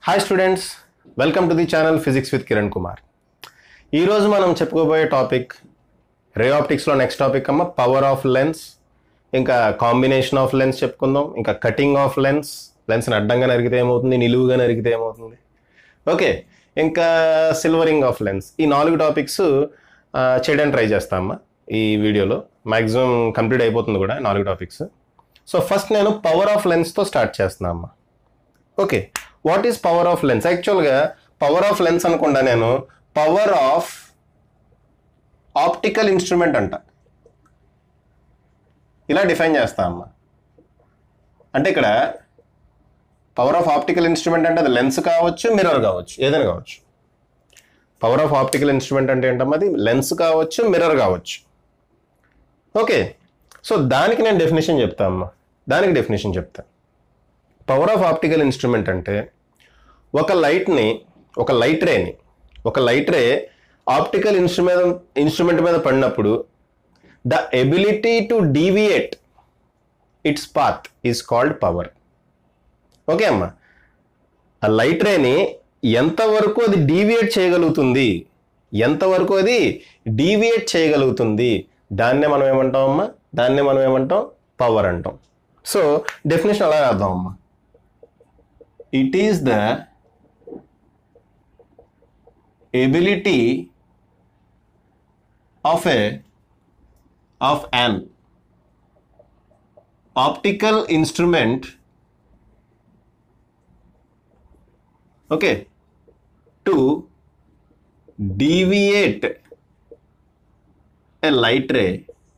Hi students welcome to the channel physics with Kiran Kumar ఈరోజు మనం చెప్పుకోబోయే టాపిక్ రే ఆప్టిక్స్లో నెక్స్ట్ టాపిక్ అమ్మ పవర్ ఆఫ్ లెన్స్ ఇంకా కాంబినేషన్ ఆఫ్ లెన్స్ చెప్పుకుందాం ఇంకా కటింగ్ ఆఫ్ లెన్స్ లెన్స్ని అడ్డంగా నరిగితే ఏమవుతుంది నిలువుగా నరిగితే ఏమవుతుంది ఓకే ఇంకా సిల్వరింగ్ ఆఫ్ లెన్స్ ఈ నాలుగు టాపిక్స్ చేయడానికి ట్రై చేస్తామమ్మా ఈ వీడియోలో మ్యాక్సిమం కంప్లీట్ అయిపోతుంది కూడా నాలుగు టాపిక్స్ సో ఫస్ట్ నేను పవర్ ఆఫ్ లెన్స్తో స్టార్ట్ చేస్తున్నా అమ్మా okay what is power of lens యాక్చువల్గా పవర్ ఆఫ్ లెన్స్ అనకుండా నేను పవర్ ఆఫ్ ఆప్టికల్ ఇన్స్ట్రుమెంట్ అంట ఇలా డిఫైన్ చేస్తా అమ్మా అంటే ఇక్కడ పవర్ ఆఫ్ ఆప్టికల్ ఇన్స్ట్రుమెంట్ అంటే అది లెన్స్ కావచ్చు మిర్రర్ కావచ్చు ఏదైనా కావచ్చు పవర్ ఆఫ్ ఆప్టికల్ ఇన్స్ట్రుమెంట్ అంటే ఏంటమ్మా అది లెన్స్ కావచ్చు మిర్రర్ కావచ్చు ఓకే సో దానికి నేను డెఫినేషన్ చెప్తా అమ్మా దానికి డెఫినేషన్ చెప్తా పవర్ ఆఫ్ ఆప్టికల్ ఇన్స్ట్రుమెంట్ అంటే ఒక లైట్ని ఒక లైట్ రేని ఒక light ray optical instrument instrument మీద పడినప్పుడు the ability to deviate its path is called power okay అమ్మా ఆ లైట్ రేని ఎంతవరకు అది డీవియేట్ చేయగలుగుతుంది ఎంతవరకు అది డీవియేట్ చేయగలుగుతుంది దాన్నే మనం ఏమంటాం అమ్మా దాన్నే మనం ఏమంటాం పవర్ అంటాం సో డెఫినేషన్ అలా రాద్దాం అమ్మా it is the ability of a of an optical instrument okay to deviate a light ray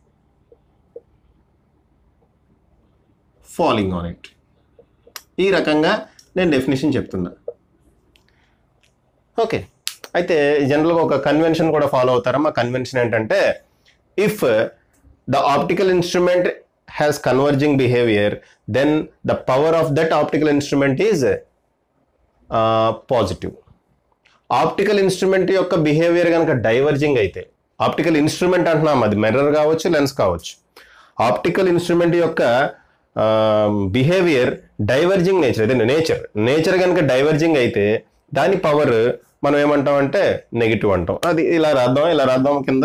falling on it ఈ రకంగా నేను డెఫినేషన్ చెప్తున్నా ఓకే అయితే జనరల్గా ఒక కన్వెన్షన్ కూడా ఫాలో అవుతారా మా కన్వెన్షన్ ఏంటంటే if the optical instrument has converging behaviour then the power of that optical instrument is positive optical instrument యొక్క బిహేవియర్ కనుక డైవర్జింగ్ అయితే ఆప్టికల్ ఇన్స్ట్రుమెంట్ అంటున్నాం అది మిర్రర్ కావచ్చు లెన్స్ కావచ్చు ఆప్టికల్ ఇన్స్ట్రుమెంట్ యొక్క బిహేవియర్ డైవర్జింగ్ నేచర్ అదే నేచర్ నేచర్ కనుక డైవర్జింగ్ అయితే దాని పవర్ మనం ఏమంటాం అంటే నెగిటివ్ అంటాం అది ఇలా రాద్దాం ఇలా రాద్దాం కింద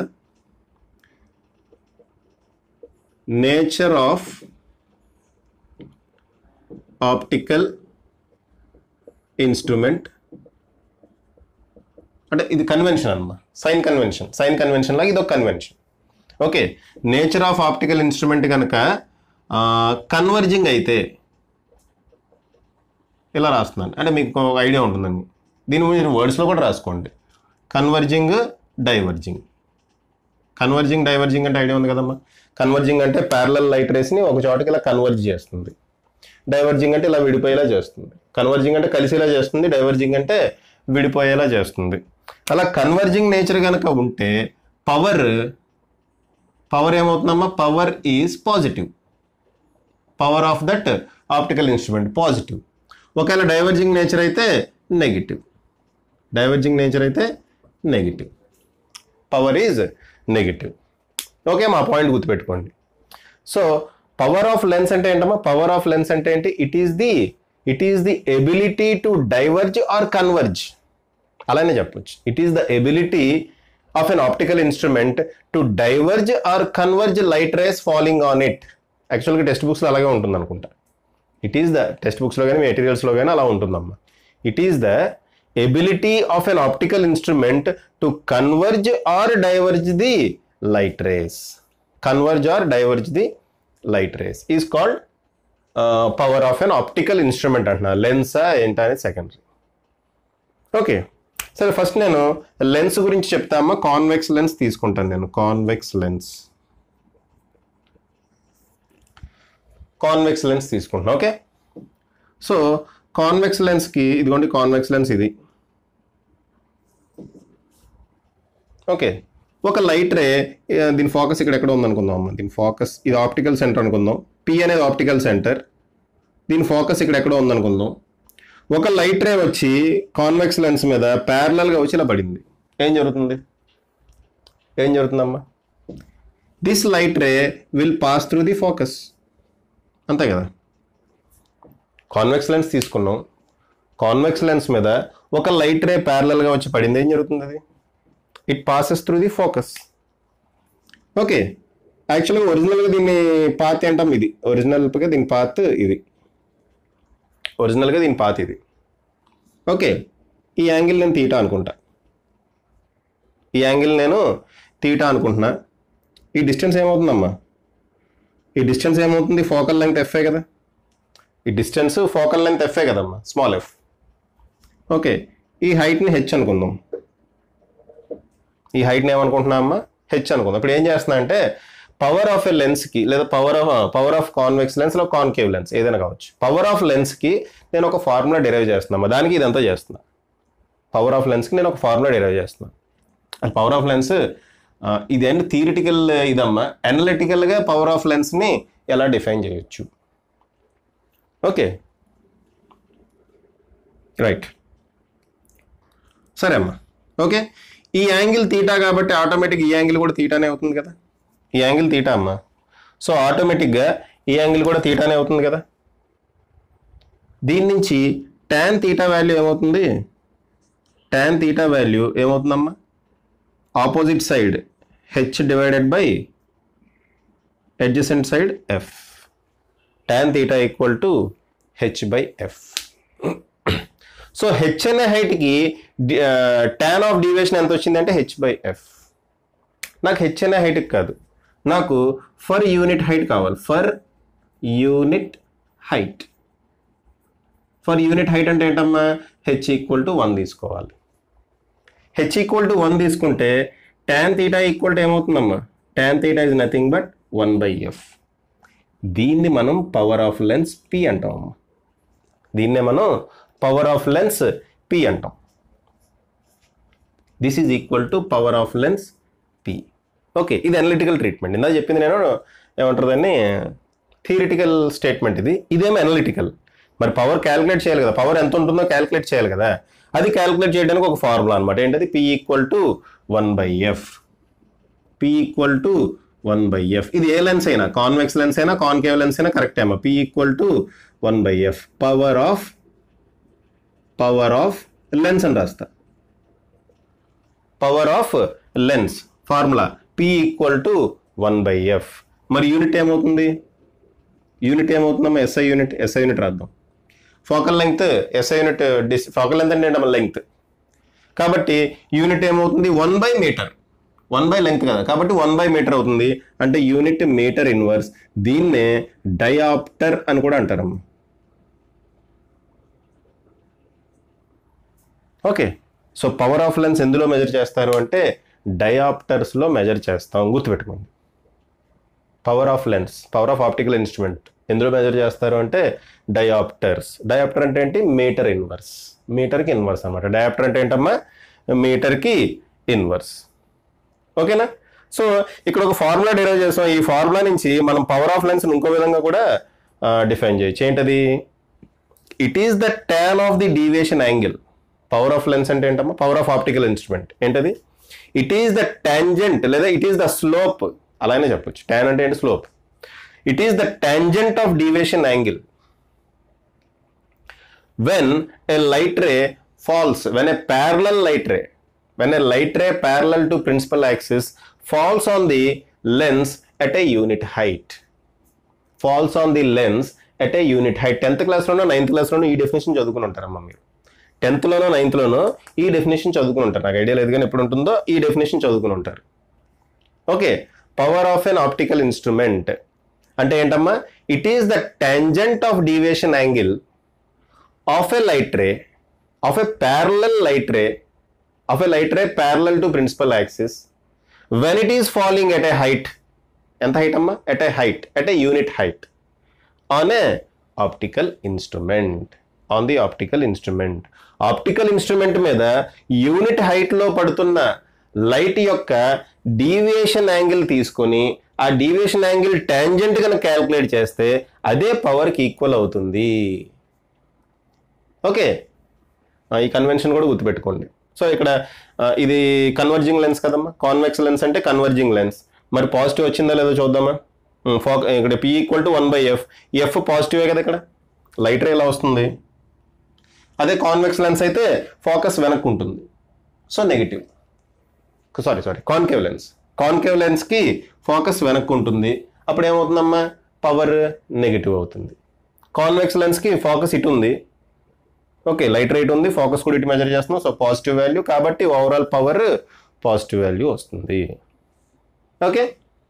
నేచర్ ఆఫ్ ఆప్టికల్ ఇన్స్ట్రుమెంట్ అంటే ఇది కన్వెన్షన్ అన్నమా సైన్ కన్వెన్షన్ సైన్ కన్వెన్షన్ లాగా ఇది ఒక convention okay nature of optical instrument కనుక కన్వర్జింగ్ అయితే ఇలా రాస్తున్నాను అంటే మీకు ఒక ఐడియా ఉంటుందండి దీని మీరు వర్డ్స్లో కూడా రాసుకోండి కన్వర్జింగ్ డైవర్జింగ్ కన్వర్జింగ్ డైవర్జింగ్ అంటే ఐడియా ఉంది కదమ్మా కన్వర్జింగ్ అంటే ప్యారలల్ లైట్ రేస్ని ఒక చోటకి ఇలా కన్వర్జ్ చేస్తుంది డైవర్జింగ్ అంటే ఇలా విడిపోయేలా చేస్తుంది కన్వర్జింగ్ అంటే కలిసేలా చేస్తుంది డైవర్జింగ్ అంటే విడిపోయేలా చేస్తుంది అలా కన్వర్జింగ్ నేచర్ కనుక ఉంటే పవర్ పవర్ ఏమవుతుందమ్మా power is positive power of that optical instrument positive ఒకవేళ డైవర్జింగ్ నేచర్ అయితే నెగిటివ్ డైవర్జింగ్ నేచర్ అయితే negative power is negative okay మా పాయింట్ గుర్తుపెట్టుకోండి సో పవర్ ఆఫ్ లెన్స్ అంటే ఏంటమ్మా పవర్ ఆఫ్ లెన్స్ అంటే ఏంటి it is the it is the ability to diverge or converge అలానే చెప్పొచ్చు it is the ability of an optical instrument to diverge or converge light race falling on it యాక్చువల్గా text బుక్స్లో అలాగే ఉంటుంది అనుకుంటా it is the text బుక్స్లో కానీ మెటీరియల్స్లో కానీ అలా ఉంటుందమ్మా it is the ability of an optical instrument to converge or diverge the light rays converge or diverge the light rays is called power of an optical instrument అంటున్నా లెన్సా ఏంటా అనేది secondary okay సరే ఫస్ట్ నేను lens గురించి చెప్తామా convex lens తీసుకుంటాను నేను కాన్వెక్స్ లెన్స్ కాన్వెక్స్ లెన్స్ తీసుకుంటున్నాను ఓకే సో కాన్వెక్స్ లెన్స్కి ఇదిగోండి కాన్వెక్స్ లెన్స్ ఇది ఓకే ఒక లైట్ రే దీని ఫోకస్ ఇక్కడ ఎక్కడ ఉందనుకుందాం అమ్మ దీని ఫోకస్ ఇది ఆప్టికల్ సెంటర్ అనుకుందాం పి అనేది ఆప్టికల్ సెంటర్ దీని ఫోకస్ ఇక్కడ ఎక్కడ ఉందనుకుందాం ఒక లైట్ రే వచ్చి కాన్వెక్స్ లెన్స్ మీద ప్యారలల్గా వచ్చి ఇలా పడింది ఏం జరుగుతుంది ఏం జరుగుతుందమ్మా this light ray will pass through the focus అంతే కదా కాన్వెక్స్ లెన్స్ తీసుకున్నాం కాన్వెక్స్ లెన్స్ మీద ఒక లైట్ రే ప్యారలల్గా వచ్చి పడింది ఏం జరుగుతుంది అది it passes through the focus okay యాక్చువల్గా ఒరిజినల్గా దీన్ని పాత్ అంటాం ఇది ఒరిజినల్గా దీని పాత్ ఇది ఒరిజినల్గా దీని పాత్ ఇది ఓకే ఈ యాంగిల్ నేను తీటా అనుకుంటా ఈ యాంగిల్ నేను తీటా అనుకుంటున్నా ఈ డిస్టెన్స్ ఏమవుతుందమ్మా ఈ డిస్టెన్స్ ఏమవుతుంది ఫోకల్ లెంగ్త్ ఎఫ్ఏ కదా ఈ డిస్టెన్స్ ఫోకల్ లెంగ్త్ ఎఫ్ఏ కదమ్మా స్మాల్ ఎఫ్ ఓకే ఈ హైట్ని హెచ్ అనుకుందాం ఈ హైట్ని ఏమనుకుంటున్నా అమ్మా హెచ్ అనుకుందాం ఇప్పుడు ఏం చేస్తున్నా అంటే పవర్ ఆఫ్ ఎ లెన్స్కి లేదా power of power of convex lens లేదా కాన్కేవ్ లెన్స్ ఏదైనా కావచ్చు పవర్ ఆఫ్ లెన్స్కి నేను ఒక ఫార్ములా డెరైవ్ చేస్తున్నా దానికి ఇదంతా చేస్తున్నా పవర్ ఆఫ్ లెన్స్కి నేను ఒక ఫార్ములా డెరైవ్ చేస్తున్నా అది పవర్ ఆఫ్ లెన్స్ ఇదేంటి థియరిటికల్ ఇదమ్మా అనలిటికల్గా పవర్ ఆఫ్ లెన్స్ని ఎలా డిఫైన్ చేయొచ్చు ఓకే రైట్ సరే అమ్మా ఓకే ఈ యాంగిల్ తీటా కాబట్టి ఆటోమేటిక్ ఈ యాంగిల్ కూడా తీటానే అవుతుంది కదా ఈ యాంగిల్ తీటా అమ్మా సో ఆటోమేటిక్గా ఈ యాంగిల్ కూడా తీటానే అవుతుంది కదా దీని నుంచి ట్యాన్ తీటా వాల్యూ ఏమవుతుంది ట్యాన్ తీటా వాల్యూ ఏమవుతుందమ్మా opposite side H divided by adjacent side F tan theta equal to H by F so H అనే హైట్కి ట్యాన్ ఆఫ్ డివియేషన్ ఎంత వచ్చింది అంటే హెచ్ బై ఎఫ్ నాకు హెచ్ అనే హైట్కి కాదు నాకు ఫర్ యూనిట్ హైట్ కావాలి per unit height per unit height అంటే ఏంటమ్మా హెచ్ ఈక్వల్ టు వన్ తీసుకోవాలి హెచ్ ఈక్వల్ టు వన్ తీసుకుంటే ట్యాన్ తీటా ఈక్వల్ టు ఏమవుతుందమ్మా tan theta is nothing but one by F దీన్ని మనం పవర్ ఆఫ్ లెన్స్ పి అంటాం అమ్మా దీన్నే మనం పవర్ ఆఫ్ లెన్స్ పి అంటాం this is equal to power of lens P okay ఇది అనలిటికల్ ట్రీట్మెంట్ ఇందా చెప్పింది నేను ఏమంటారు దాన్ని థియరిటికల్ స్టేట్మెంట్ ఇది ఇదేమో అనలిటికల్ మరి పవర్ క్యాలిక్యులేట్ చేయాలి కదా పవర్ ఎంత ఉంటుందో క్యాలిక్యులేట్ చేయాలి కదా అది క్యాలిక్యులేట్ చేయడానికి ఒక ఫార్ములా అనమాట ఏంటది P equal to one by F P equal to one by F ఇది ఏ లెన్స్ అయినా కాన్వెక్స్ లెన్స్ అయినా కాన్కేవ్ లెన్స్ అయినా కరెక్ట్ ఏమో P equal to one by F power of power of lens అని రాస్తా పవర్ ఆఫ్ లెన్స్ formula P equal to one by F మరి యూనిట్ ఏమవుతుంది యూనిట్ ఏమవుతుందమ్మా ఎస్ఐ యూనిట్ ఎస్ఐ యూనిట్ రాద్దాం focal length SI unit this focal length అంటే ఏంటమ్మా లెంగ్త్ కాబట్టి యూనిట్ ఏమవుతుంది one by metre one by length కదా కాబట్టి వన్ బై మీటర్ అవుతుంది అంటే యూనిట్ మీటర్ ఇన్వర్స్ దీన్నే డయాప్టర్ అని కూడా అంటారమ్మా okay so power of lens ఎందులో మెజర్ చేస్తారు అంటే డయాప్టర్స్లో మెజర్ చేస్తాం గుర్తుపెట్టుకోండి power of lens power of optical instrument ఎందులో మెజర్ చేస్తారు అంటే డయాప్టర్స్ డయాప్టర్ అంటే ఏంటి మీటర్ ఇన్వర్స్ మీటర్కి ఇన్వర్స్ అనమాట డయాప్టర్ అంటే ఏంటమ్మా మీటర్కి ఇన్వర్స్ ఓకేనా సో ఇక్కడ ఒక ఫార్ములా డెరైవ్ చేస్తాం ఈ ఫార్ములా నుంచి మనం పవర్ ఆఫ్ లెన్స్ ఇంకో విధంగా కూడా డిఫైన్ చేయొచ్చు ఏంటది it is the tan of the deviation angle power of lens అంటే ఏంటమ్మా పవర్ ఆఫ్ ఆప్టికల్ ఇన్స్ట్రుమెంట్ ఏంటది ఇట్ ఈస్ ద టాంజెంట్ లేదా ఇట్ ఈస్ ద స్లోప్ అలానే చెప్పొచ్చు ట్యాన్ అంటే ఏంటి slope it is the tangent of deviation angle when a light ray falls when a parallel light ray when a light ray parallel to principal axis falls on the lens at a unit height falls on the lens at a unit height tenth క్లాస్లోనో ninth క్లాస్లోనో ఈ definition చదువుకుని ఉంటారమ్మా మీరు టెన్త్లోనో నైన్త్లోనో ఈ definition చదువుకుని ఉంటారు నాకు idea లేదు కానీ ఎప్పుడు ఉంటుందో ఈ డెఫినేషన్ చదువుకుని ఉంటారు okay power of an optical instrument అంటే ఏంటమ్మా it is the tangent of deviation angle of a light ray of a parallel light ray of a light ray parallel to principal axis when it is falling at a height ఎంత height అమ్మా at a height at a unit height on a optical instrument on the optical instrument optical instrument మీద unit హైట్లో పడుతున్న light యొక్క deviation angle తీసుకొని ఆ deviation angle tangent కనుక calculate చేస్తే అదే పవర్కి ఈక్వల్ అవుతుంది ఓకే ఆ, ఈ కన్వెన్షన్ కూడా గుర్తుపెట్టుకోండి సో ఇక్కడ ఆ, ఇది కన్వర్జింగ్ లెన్స్ కదమ్మా కాన్వెక్స్ లెన్స్ అంటే కన్వర్జింగ్ లెన్స్ మరి పాజిటివ్ వచ్చిందా లేదో చూద్దామా ఉమ్, ఫోక ఇక్కడ P equal to one by F F పాజిటివే కదా ఇక్కడ లైట్ రే ఎలా వస్తుంది అదే కాన్వెక్స్ లెన్స్ అయితే ఫోకస్ వెనక్కి ఉంటుంది so negative sorry sorry concave lens concave లెన్స్కి ఫోకస్ వెనక్కి ఉంటుంది అప్పుడు ఏమవుతుందమ్మా పవర్ నెగిటివ్ అవుతుంది కాన్వెక్స్ లెన్స్కి ఫోకస్ ఇటు ఉంది ఓకే లైట్ రేట్ ఉంది ఫోకస్ కూడా ఇటు మెజర్ చేస్తున్నాం సో పాజిటివ్ వాల్యూ కాబట్టి ఓవరాల్ పవర్ పాజిటివ్ వాల్యూ వస్తుంది ఓకే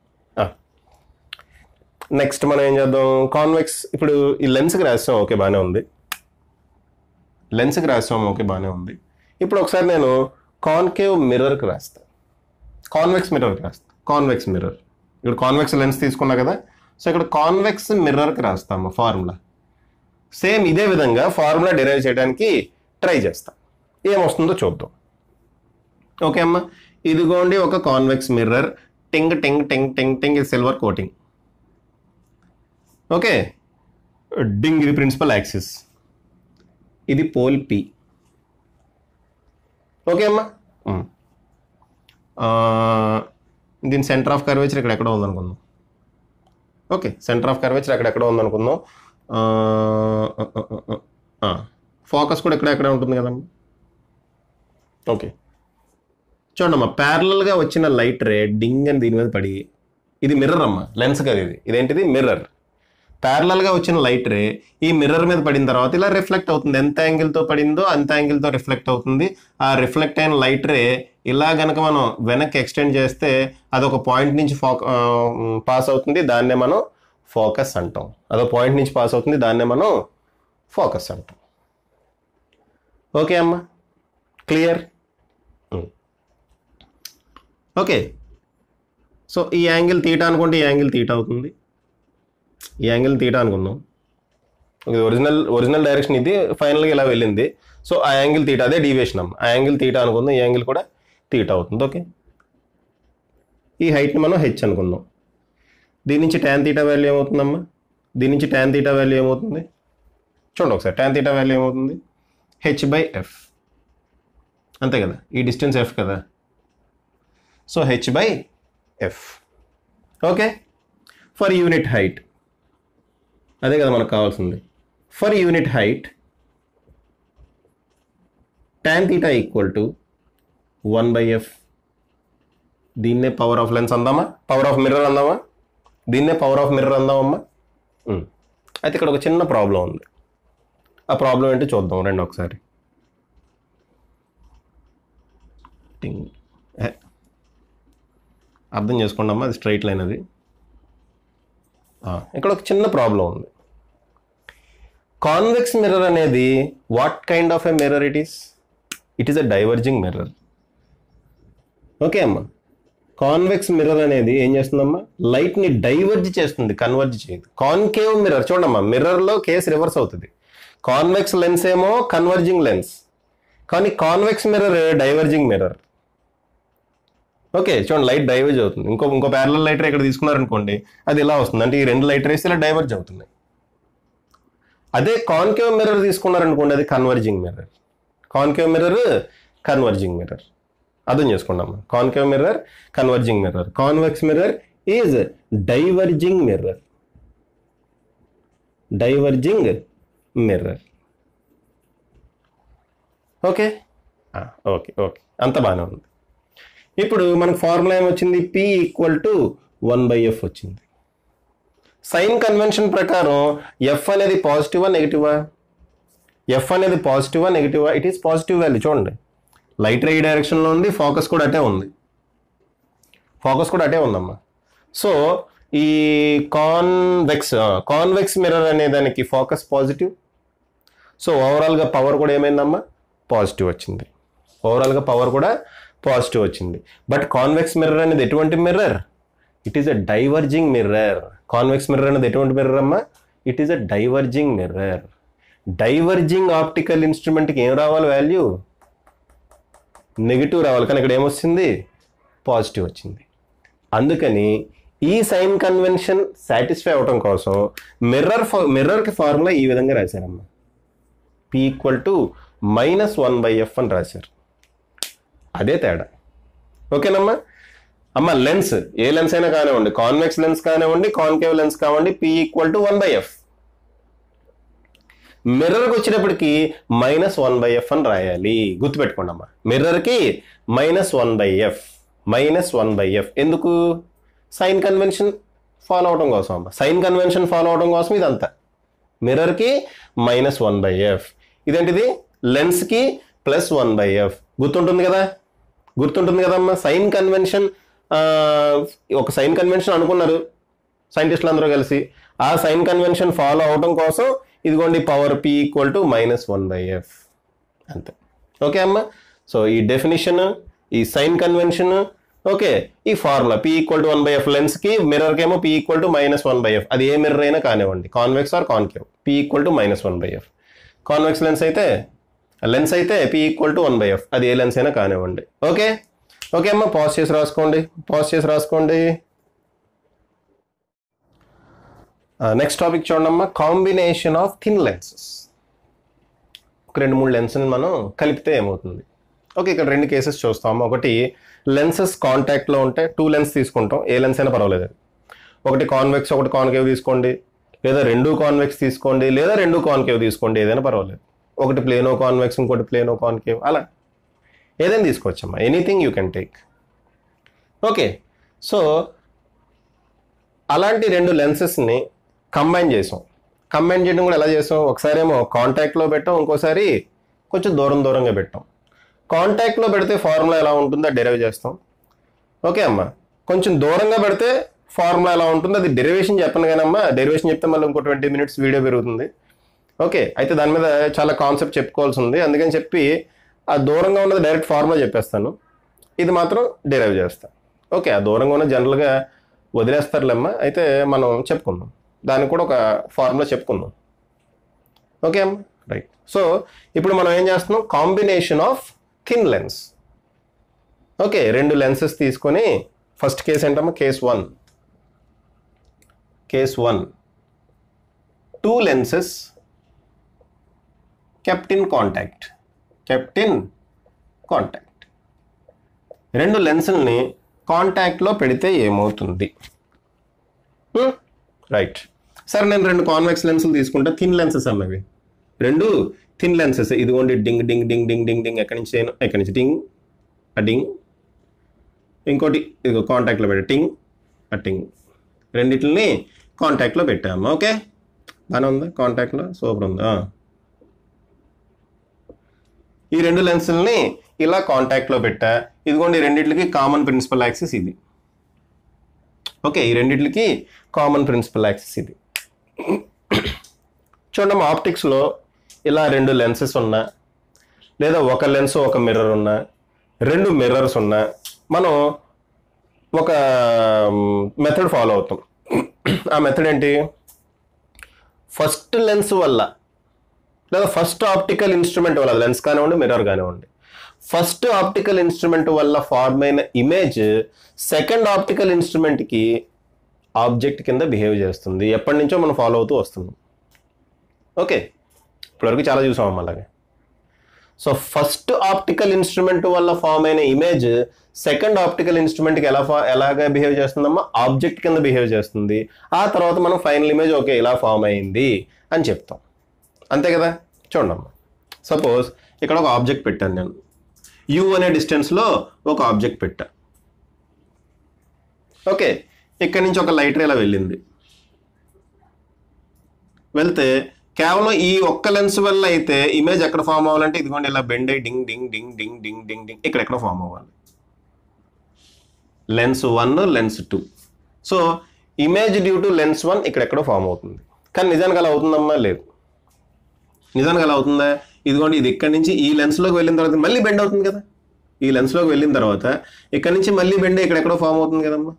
నెక్స్ట్ మనం ఏం చేద్దాం కాన్వెక్స్ ఇప్పుడు ఈ లెన్స్కి రాస్తాం ఓకే బాగానే ఉంది లెన్స్కి రాస్తాం ఓకే బాగానే ఉంది ఇప్పుడు ఒకసారి నేను కాన్కేవ్ మిర్రర్కి రాస్తాను కాన్వెక్స్ మిర్రర్కి రాస్తాను కాన్వెక్స్ మిర్రర్ ఇక్కడ కాన్వెక్స్ లెన్స్ తీసుకున్నా కదా సో ఇక్కడ కాన్వెక్స్ మిర్రర్కి రాస్తాము ఫార్ములా సేమ్ ఇదే విధంగా ఫార్ములా డిరైవ్ చేయడానికి ట్రై చేస్తాం ఏమొస్తుందో చూద్దాం ఓకే అమ్మా ఇదిగోండి ఒక కాన్వెక్స్ మిర్రర్ టింగ్ టింగ్ టింగ్ టింగ్ టింగ్ ఇది సిల్వర్ కోటింగ్ ఓకే డింగ్ ఇది ప్రిన్సిపల్ యాక్సిస్ ఇది పోల్ పి ఓకే అమ్మా ఉమ్. ఆ, దీని సెంటర్ ఆఫ్ కర్వేచర్ ఇక్కడ ఎక్కడో ఉందనుకుందాం ఓకే సెంటర్ ఆఫ్ కర్వేచర్ అక్కడెక్కడో ఉందనుకుందాం ఆ, ఆ, ఆ, ఆ, ఆ. ఫోకస్ కూడా ఇక్కడ ఎక్కడ ఉంటుంది కదమ్మా ఓకే చూడమ్మా ప్యారలల్గా వచ్చిన లైట్ రే డింగ్ అని దీని మీద పడి ఇది మిర్రర్ అమ్మా లెన్స్ కదా ఇది ఇదేంటిది మిర్రర్ ప్యారలల్గా వచ్చిన లైట్ రే ఈ మిర్రర్ మీద పడిన తర్వాత ఇలా రిఫ్లెక్ట్ అవుతుంది ఎంత యాంగిల్తో పడిందో అంత యాంగిల్తో రిఫ్లెక్ట్ అవుతుంది ఆ రిఫ్లెక్ట్ అయిన లైట్ రే ఇలా గనక మనం వెనక్కి ఎక్స్టెండ్ చేస్తే అది ఒక పాయింట్ నుంచి ఫోక పాస్ అవుతుంది దాన్నే మనం ఫోకస్ అంటాం అదో పాయింట్ నుంచి పాస్ అవుతుంది దాన్నే మనం ఫోకస్ అంటాం ఓకే అమ్మా క్లియర్ ఓకే సో ఈ యాంగిల్ తీటా అనుకుంటే ఈ యాంగిల్ తీటా అవుతుంది ఈ యాంగిల్ తీటా అనుకుందాం ఓకే ఒరిజినల్ ఒరిజినల్ డైరెక్షన్ ఇది ఫైనల్గా ఇలా వెళ్ళింది సో ఆ యాంగిల్ తీటా అదే డీవియేషన్ అమ్మ ఆ యాంగిల్ తీటా అనుకుందాం ఈ యాంగిల్ కూడా తీటా అవుతుంది ఓకే ఈ హైట్ని మనం హెచ్ అనుకుందాం దీని నుంచి ట్యాన్ తీటా వాల్యూ ఏమవుతుందమ్మా దీని నుంచి ట్యాన్ తీటా వాల్యూ ఏమవుతుంది చూడండి ఒకసారి ట్యాన్ తీటా వాల్యూ ఏమవుతుంది హెచ్ బై ఎఫ్ అంతే కదా ఈ డిస్టెన్స్ ఎఫ్ కదా so H by F okay for unit height అదే కదా మనకు కావాల్సింది for unit height tan theta equal to one by F దీన్నే పవర్ ఆఫ్ లెన్స్ అందామా పవర్ ఆఫ్ మిర్రర్ అందామా దీన్నే పవర్ ఆఫ్ మిర్రర్ అందామమ్మా ఉమ్. అయితే ఇక్కడ ఒక చిన్న ప్రాబ్లం ఉంది ఆ ప్రాబ్లం ఏంటో చూద్దాం రండి ఒకసారి టింగ్. ఏ. అర్థం చేసుకోండి అమ్మా అది స్ట్రైట్ లైన్ అది ఆ, ఇక్కడ ఒక చిన్న ప్రాబ్లం ఉంది కాన్వెక్స్ మిర్రర్ అనేది what kind of a mirror it is it is a diverging mirror okay అమ్మా కాన్వెక్స్ మిర్రర్ అనేది ఏం చేస్తుందమ్మా లైట్ని డైవర్జ్ చేస్తుంది కన్వర్జ్ చేయదు కాన్కేవ్ మిర్రర్ చూడమ్మా మిర్రర్లో కేసు రివర్స్ అవుతుంది కాన్వెక్స్ లెన్స్ ఏమో కన్వర్జింగ్ లెన్స్ కానీ convex mirror diverging mirror okay చూడండి లైట్ డైవర్జ్ అవుతుంది ఇంకో ఇంకో ప్యారల లైటర్ ఇక్కడ తీసుకున్నారనుకోండి అది ఇలా వస్తుంది అంటే ఈ రెండు లైట్ రేస్ ఇలా డైవర్జ్ అవుతున్నాయి అదే కాన్కేవ్ మిర్రర్ తీసుకున్నారనుకోండి అది converging mirror concave mirror converging mirror అర్థం చేసుకున్నాం concave mirror converging mirror convex mirror is diverging mirror diverging mirror okay okay okay అంత బాగానే ఉంది ఇప్పుడు మనకు ఫార్ములా ఏమొచ్చింది P equal to one by F వచ్చింది సైన్ కన్వెన్షన్ ప్రకారం ఎఫ్ అనేది పాజిటివా నెగిటివా ఎఫ్ అనేది పాజిటివా నెగిటివా ఇట్ ఈస్ పాజిటివ్ వాల్యూ చూడండి లైట్ రే డైరెక్షన్లో ఉంది ఫోకస్ కూడా అటే ఉంది ఫోకస్ కూడా అటే ఉందమ్మా సో ఈ కాన్వెక్స్ కాన్వెక్స్ మిర్రర్ అనే దానికి ఫోకస్ పాజిటివ్ సో ఓవరాల్గా పవర్ కూడా ఏమైందమ్మా పాజిటివ్ వచ్చింది ఓవరాల్గా పవర్ కూడా పాజిటివ్ వచ్చింది బట్ కాన్వెక్స్ మిర్రర్ అనేది ఎటువంటి mirror it is a diverging mirror convex mirror అనేది ఎటువంటి మిర్రర్ అమ్మా it is a diverging mirror diverging optical ఇన్స్ట్రుమెంట్కి ఏం రావాలి వాల్యూ నెగిటివ్ రావాలి కానీ ఇక్కడ ఏమొచ్చింది పాజిటివ్ వచ్చింది అందుకని ఈ సైన్ కన్వెన్షన్ సాటిస్ఫై అవటం కోసం మిర్రర్ మిర్రర్కి ఫార్ములా ఈ విధంగా రాశారమ్మా P equal to minus one by F అని రాశారు అదే తేడా ఓకేనమ్మా అమ్మ లెన్స్ ఏ లెన్స్ అయినా కానివ్వండి కాన్వెక్స్ లెన్స్ కానివ్వండి కాన్కేవ్ లెన్స్ కానివ్వండి P equal to one by F మిర్రర్కి వచ్చేటప్పటికి మైనస్ వన్ బై ఎఫ్ అని రాయాలి గుర్తుపెట్టుకోండి అమ్మా మిర్రర్కి minus one by F minus one by F ఎందుకు సైన్ కన్వెన్షన్ ఫాలో అవడం కోసం అమ్మా సైన్ కన్వెన్షన్ ఫాలో అవడం కోసం ఇదంతా మిర్రర్కి మైనస్ వన్ బై ఎఫ్ ఇదేంటిది లెన్స్కి ప్లస్ వన్ బై ఎఫ్ గుర్తుంటుంది కదా గుర్తుంటుంది కదమ్మా సైన్ కన్వెన్షన్ ఒక సైన్ కన్వెన్షన్ అనుకున్నారు సైంటిస్టులు అందరూ కలిసి ఆ సైన్ కన్వెన్షన్ ఫాలో అవడం కోసం ఇదిగోండి power P equal to minus one by F అంతే ఓకే అమ్మా సో ఈ డెఫినిషన్ ఈ సైన్ కన్వెన్షన్ ఓకే ఈ formula P equal to one by F లెన్స్కి మిర్రర్కి ఏమో P equal to minus one by F అది ఏ మిర్రర్ అయినా కానివ్వండి convex or concave P equal to minus one by F convex lens అయితే లెన్స్ అయితే P equal to one by F అది ఏ లెన్స్ అయినా కానివ్వండి ఓకే ఓకే అమ్మా పాజ్ చేసి రాసుకోండి పాజ్ చేసి రాసుకోండి నెక్స్ట్ టాపిక్ చూడండి అమ్మా కాంబినేషన్ ఆఫ్ థిన్ లెన్సెస్ ఒక రెండు మూడు లెన్స్ని మనం కలిపితే ఏమవుతుంది ఓకే ఇక్కడ రెండు కేసెస్ చూస్తాము ఒకటి లెన్సెస్ కాంటాక్ట్లో ఉంటే టూ లెన్స్ తీసుకుంటాం ఏ లెన్స్ అయినా పర్వాలేదు అది. ఒకటి కాన్వెక్స్ ఒకటి కాన్కేవ్ తీసుకోండి లేదా రెండు కాన్వెక్స్ తీసుకోండి లేదా రెండు కాన్కేవ్ తీసుకోండి ఏదైనా పర్వాలేదు ఒకటి ప్లేనో కాన్వెక్స్ ఇంకోటి ప్లేనో కాన్కేవ్ అలా ఏదైనా తీసుకోవచ్చమ్మా anything you can take okay so అలాంటి రెండు లెన్సెస్ని కంబైన్ చేసాం కంబైన్ చేయడం కూడా ఎలా చేసాం ఒకసారి ఏమో కాంటాక్ట్లో పెట్టాం ఇంకోసారి కొంచెం దూరం దూరంగా పెట్టాం కాంటాక్ట్లో పెడితే ఫార్ములా ఎలా ఉంటుందో డెరైవ్ చేస్తాం ఓకే అమ్మా కొంచెం దూరంగా పెడితే ఫార్ములా ఎలా ఉంటుందో అది డెరివేషన్ చెప్పను కానమ్మా డెరివేషన్ చెప్తే మళ్ళీ ఇంకో ట్వంటీ మినిట్స్ వీడియో పెరుగుతుంది ఓకే అయితే దాని మీద చాలా కాన్సెప్ట్ చెప్పుకోవాల్సి ఉంది అందుకని చెప్పి ఆ దూరంగా ఉన్నది డైరెక్ట్ ఫార్ములా చెప్పేస్తాను ఇది మాత్రం డెరైవ్ చేస్తాను ఓకే ఆ దూరంగా ఉన్న జనరల్గా వదిలేస్తారులేమ్మా అయితే మనం చెప్పుకుందాం దానికి కూడా ఒక ఫార్ములా చెప్పుకుందాం ఓకే అమ్మా రైట్ సో ఇప్పుడు మనం ఏం చేస్తున్నాం combination of thin lens okay రెండు లెన్సెస్ తీసుకొని ఫస్ట్ కేస్ ఏంటమ్మా case one case one two lenses kept in contact kept in contact రెండు లెన్సుల్ని కాంటాక్ట్లో పెడితే ఏమవుతుంది రైట్ సరే నేను రెండు కాన్వెక్స్ లెన్సులు తీసుకుంటా థిన్ లెన్సెస్ అన్నవి రెండు థిన్ లెన్సెస్ ఇదిగోండి డింగ్ డింగ్ డింగ్ డింగ్ డింగ్ డింగ్ ఎక్కడి నుంచి చేయను ఎక్కడి నుంచి డింగ్ ఆ డింగ్ ఇంకోటి ఇదిగో కాంటాక్ట్లో పెట్టా టింగ్ ఆ టింగ్ రెండిటిని కాంటాక్ట్లో పెట్టాము ఓకే బాగానే ఉందా కాంటాక్ట్లో సూపర్ ఉందా ఈ రెండు లెన్సుల్ని ఇలా కాంటాక్ట్లో పెట్టా ఇదిగోండి ఈ రెండిట్లకి కామన్ ప్రిన్సిపల్ యాక్సిస్ ఇది ఓకే ఈ రెండిట్లకి కామన్ ప్రిన్సిపల్ యాక్సిస్ ఇది చూడండి ఆప్టిక్స్లో ఇలా రెండు లెన్సెస్ ఉన్నా లేదా ఒక లెన్స్ ఒక మిర్రర్ ఉన్నా రెండు మిర్రర్స్ ఉన్నా మనం ఒక మెథడ్ ఫాలో అవుతాం ఆ మెథడ్ ఏంటి ఫస్ట్ లెన్స్ వల్ల లేదా ఫస్ట్ ఆప్టికల్ ఇన్స్ట్రుమెంట్ వల్ల లెన్స్ కానివ్వండి మిర్రర్ కానివ్వండి ఫస్ట్ ఆప్టికల్ ఇన్స్ట్రుమెంట్ వల్ల ఫార్మ్ అయిన ఇమేజ్ సెకండ్ ఆప్టికల్ ఇన్స్ట్రుమెంట్కి ఆబ్జెక్ట్ కింద బిహేవ్ చేస్తుంది ఎప్పటి నుంచో మనం ఫాలో అవుతూ వస్తున్నాం ఓకే ఇప్పటివరకు చాలా చూసాం అలాగే సో ఫస్ట్ ఆప్టికల్ ఇన్స్ట్రుమెంట్ వల్ల ఫామ్ అయిన ఇమేజ్ సెకండ్ ఆప్టికల్ ఇన్స్ట్రుమెంట్కి ఎలా ఫా ఎలాగా బిహేవ్ చేస్తుందమ్మా ఆబ్జెక్ట్ కింద బిహేవ్ చేస్తుంది ఆ తర్వాత మనం ఫైనల్ ఇమేజ్ ఓకే ఇలా ఫామ్ అయింది అని చెప్తాం అంతే కదా చూడమ్మా సపోజ్ ఇక్కడ ఒక ఆబ్జెక్ట్ పెట్టాను నేను యు అనే డిస్టెన్స్లో ఒక ఆబ్జెక్ట్ పెట్టా ఓకే ఇక్కడి నుంచి ఒక లైట్ ఇలా వెళ్ళింది వెళ్తే కేవలం ఈ ఒక్క లెన్స్ వల్ల అయితే ఇమేజ్ ఎక్కడ ఫామ్ అవ్వాలంటే ఇదిగోండి ఇలా బెండ్ అయ్యి డింగ్ డింగ్ డింగ్ డింగ్ డింగ్ డింగ్ డింగ్ ఇక్కడ ఎక్కడ ఫామ్ అవ్వాలి lens one lens two so image due to lens one ఇక్కడ ఎక్కడో ఫామ్ అవుతుంది కానీ నిజానికి అలా అవుతుందమ్మా లేదు నిజానికి అలా అవుతుందా ఇదిగోండి ఇది ఇక్కడి నుంచి ఈ లెన్స్లోకి వెళ్ళిన తర్వాత మళ్ళీ బెండ్ అవుతుంది కదా ఈ లెన్స్లోకి వెళ్ళిన తర్వాత ఇక్కడి నుంచి మళ్ళీ బెండ్ ఇక్కడ ఎక్కడో ఫామ్ అవుతుంది కదమ్మా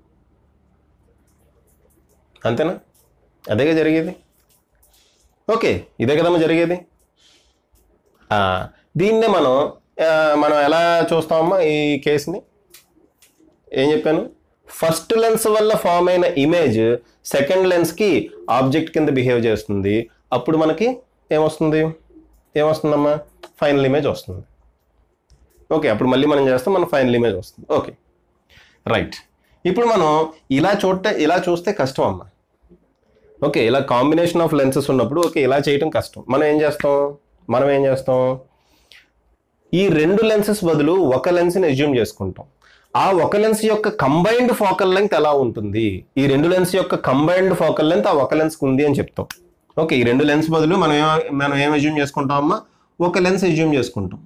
అంతేనా అదేగా జరిగేది ఓకే ఇదే కదమ్మా జరిగేది ఆ, దీన్నే మనం ఆ, మనం ఎలా చూస్తామమ్మా ఈ కేసుని ఏం చెప్పాను ఫస్ట్ లెన్స్ వల్ల ఫామ్ అయిన ఇమేజ్ సెకండ్ లెన్స్కి ఆబ్జెక్ట్ కింద బిహేవ్ చేస్తుంది అప్పుడు మనకి ఏమొస్తుంది ఏమొస్తుందమ్మా ఫైనల్ ఇమేజ్ వస్తుంది ఓకే అప్పుడు మళ్ళీ మనం చేస్తాం మన ఫైనల్ ఇమేజ్ వస్తుంది ఓకే రైట్ ఇప్పుడు మనం ఇలా చూస్తే ఇలా చూస్తే కష్టం అమ్మా ఓకే ఇలా కాంబినేషన్ ఆఫ్ లెన్సెస్ ఉన్నప్పుడు ఓకే ఇలా చేయటం కష్టం మనం ఏం చేస్తాం మనం ఏం చేస్తాం ఈ రెండు లెన్సెస్ బదులు ఒక లెన్స్ని అజ్యూమ్ చేసుకుంటాం ఆ ఒక లెన్స్ యొక్క కంబైన్డ్ ఫోకల్ లెంగ్త్ ఎలా ఉంటుంది ఈ రెండు లెన్స్ యొక్క కంబైన్డ్ ఫోకల్ లెంగ్త్ ఆ ఒక లెన్స్కి ఉంది అని చెప్తాం ఓకే ఈ రెండు లెన్స్ బదులు మనం ఏం మనం ఏం అజ్యూమ్ చేసుకుంటాం అమ్మా ఒక లెన్స్ అజ్యూమ్ చేసుకుంటాం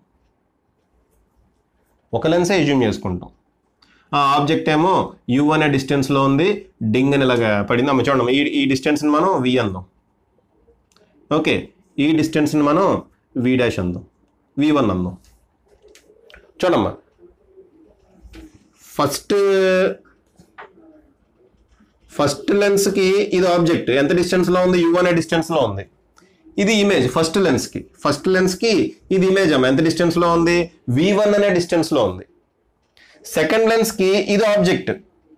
ఒక లెన్సే అజ్యూమ్ చేసుకుంటాం ఆ ఆబ్జెక్ట్ ఏమో యు అనే డిస్టెన్స్లో ఉంది డింగ్ అని ఇలాగా పడింది అమ్మ చూడండి ఈ ఈ డిస్టెన్స్ని మనం వి అందాం ఓకే ఈ డిస్టెన్స్ని మనం వి డాష్ అందాం వి వన్ అందాం చూడమ్మా ఫస్ట్ ఫస్ట్ లెన్స్కి ఇది ఆబ్జెక్ట్ ఎంత డిస్టెన్స్లో ఉంది యు అనే డిస్టెన్స్లో ఉంది ఇది ఇమేజ్ ఫస్ట్ లెన్స్కి ఫస్ట్ లెన్స్కి ఇది ఇమేజ్ అమ్మ ఎంత డిస్టెన్స్లో ఉంది వి వన్ అనే డిస్టెన్స్లో ఉంది సెకండ్ లెన్స్కి ఇది ఆబ్జెక్ట్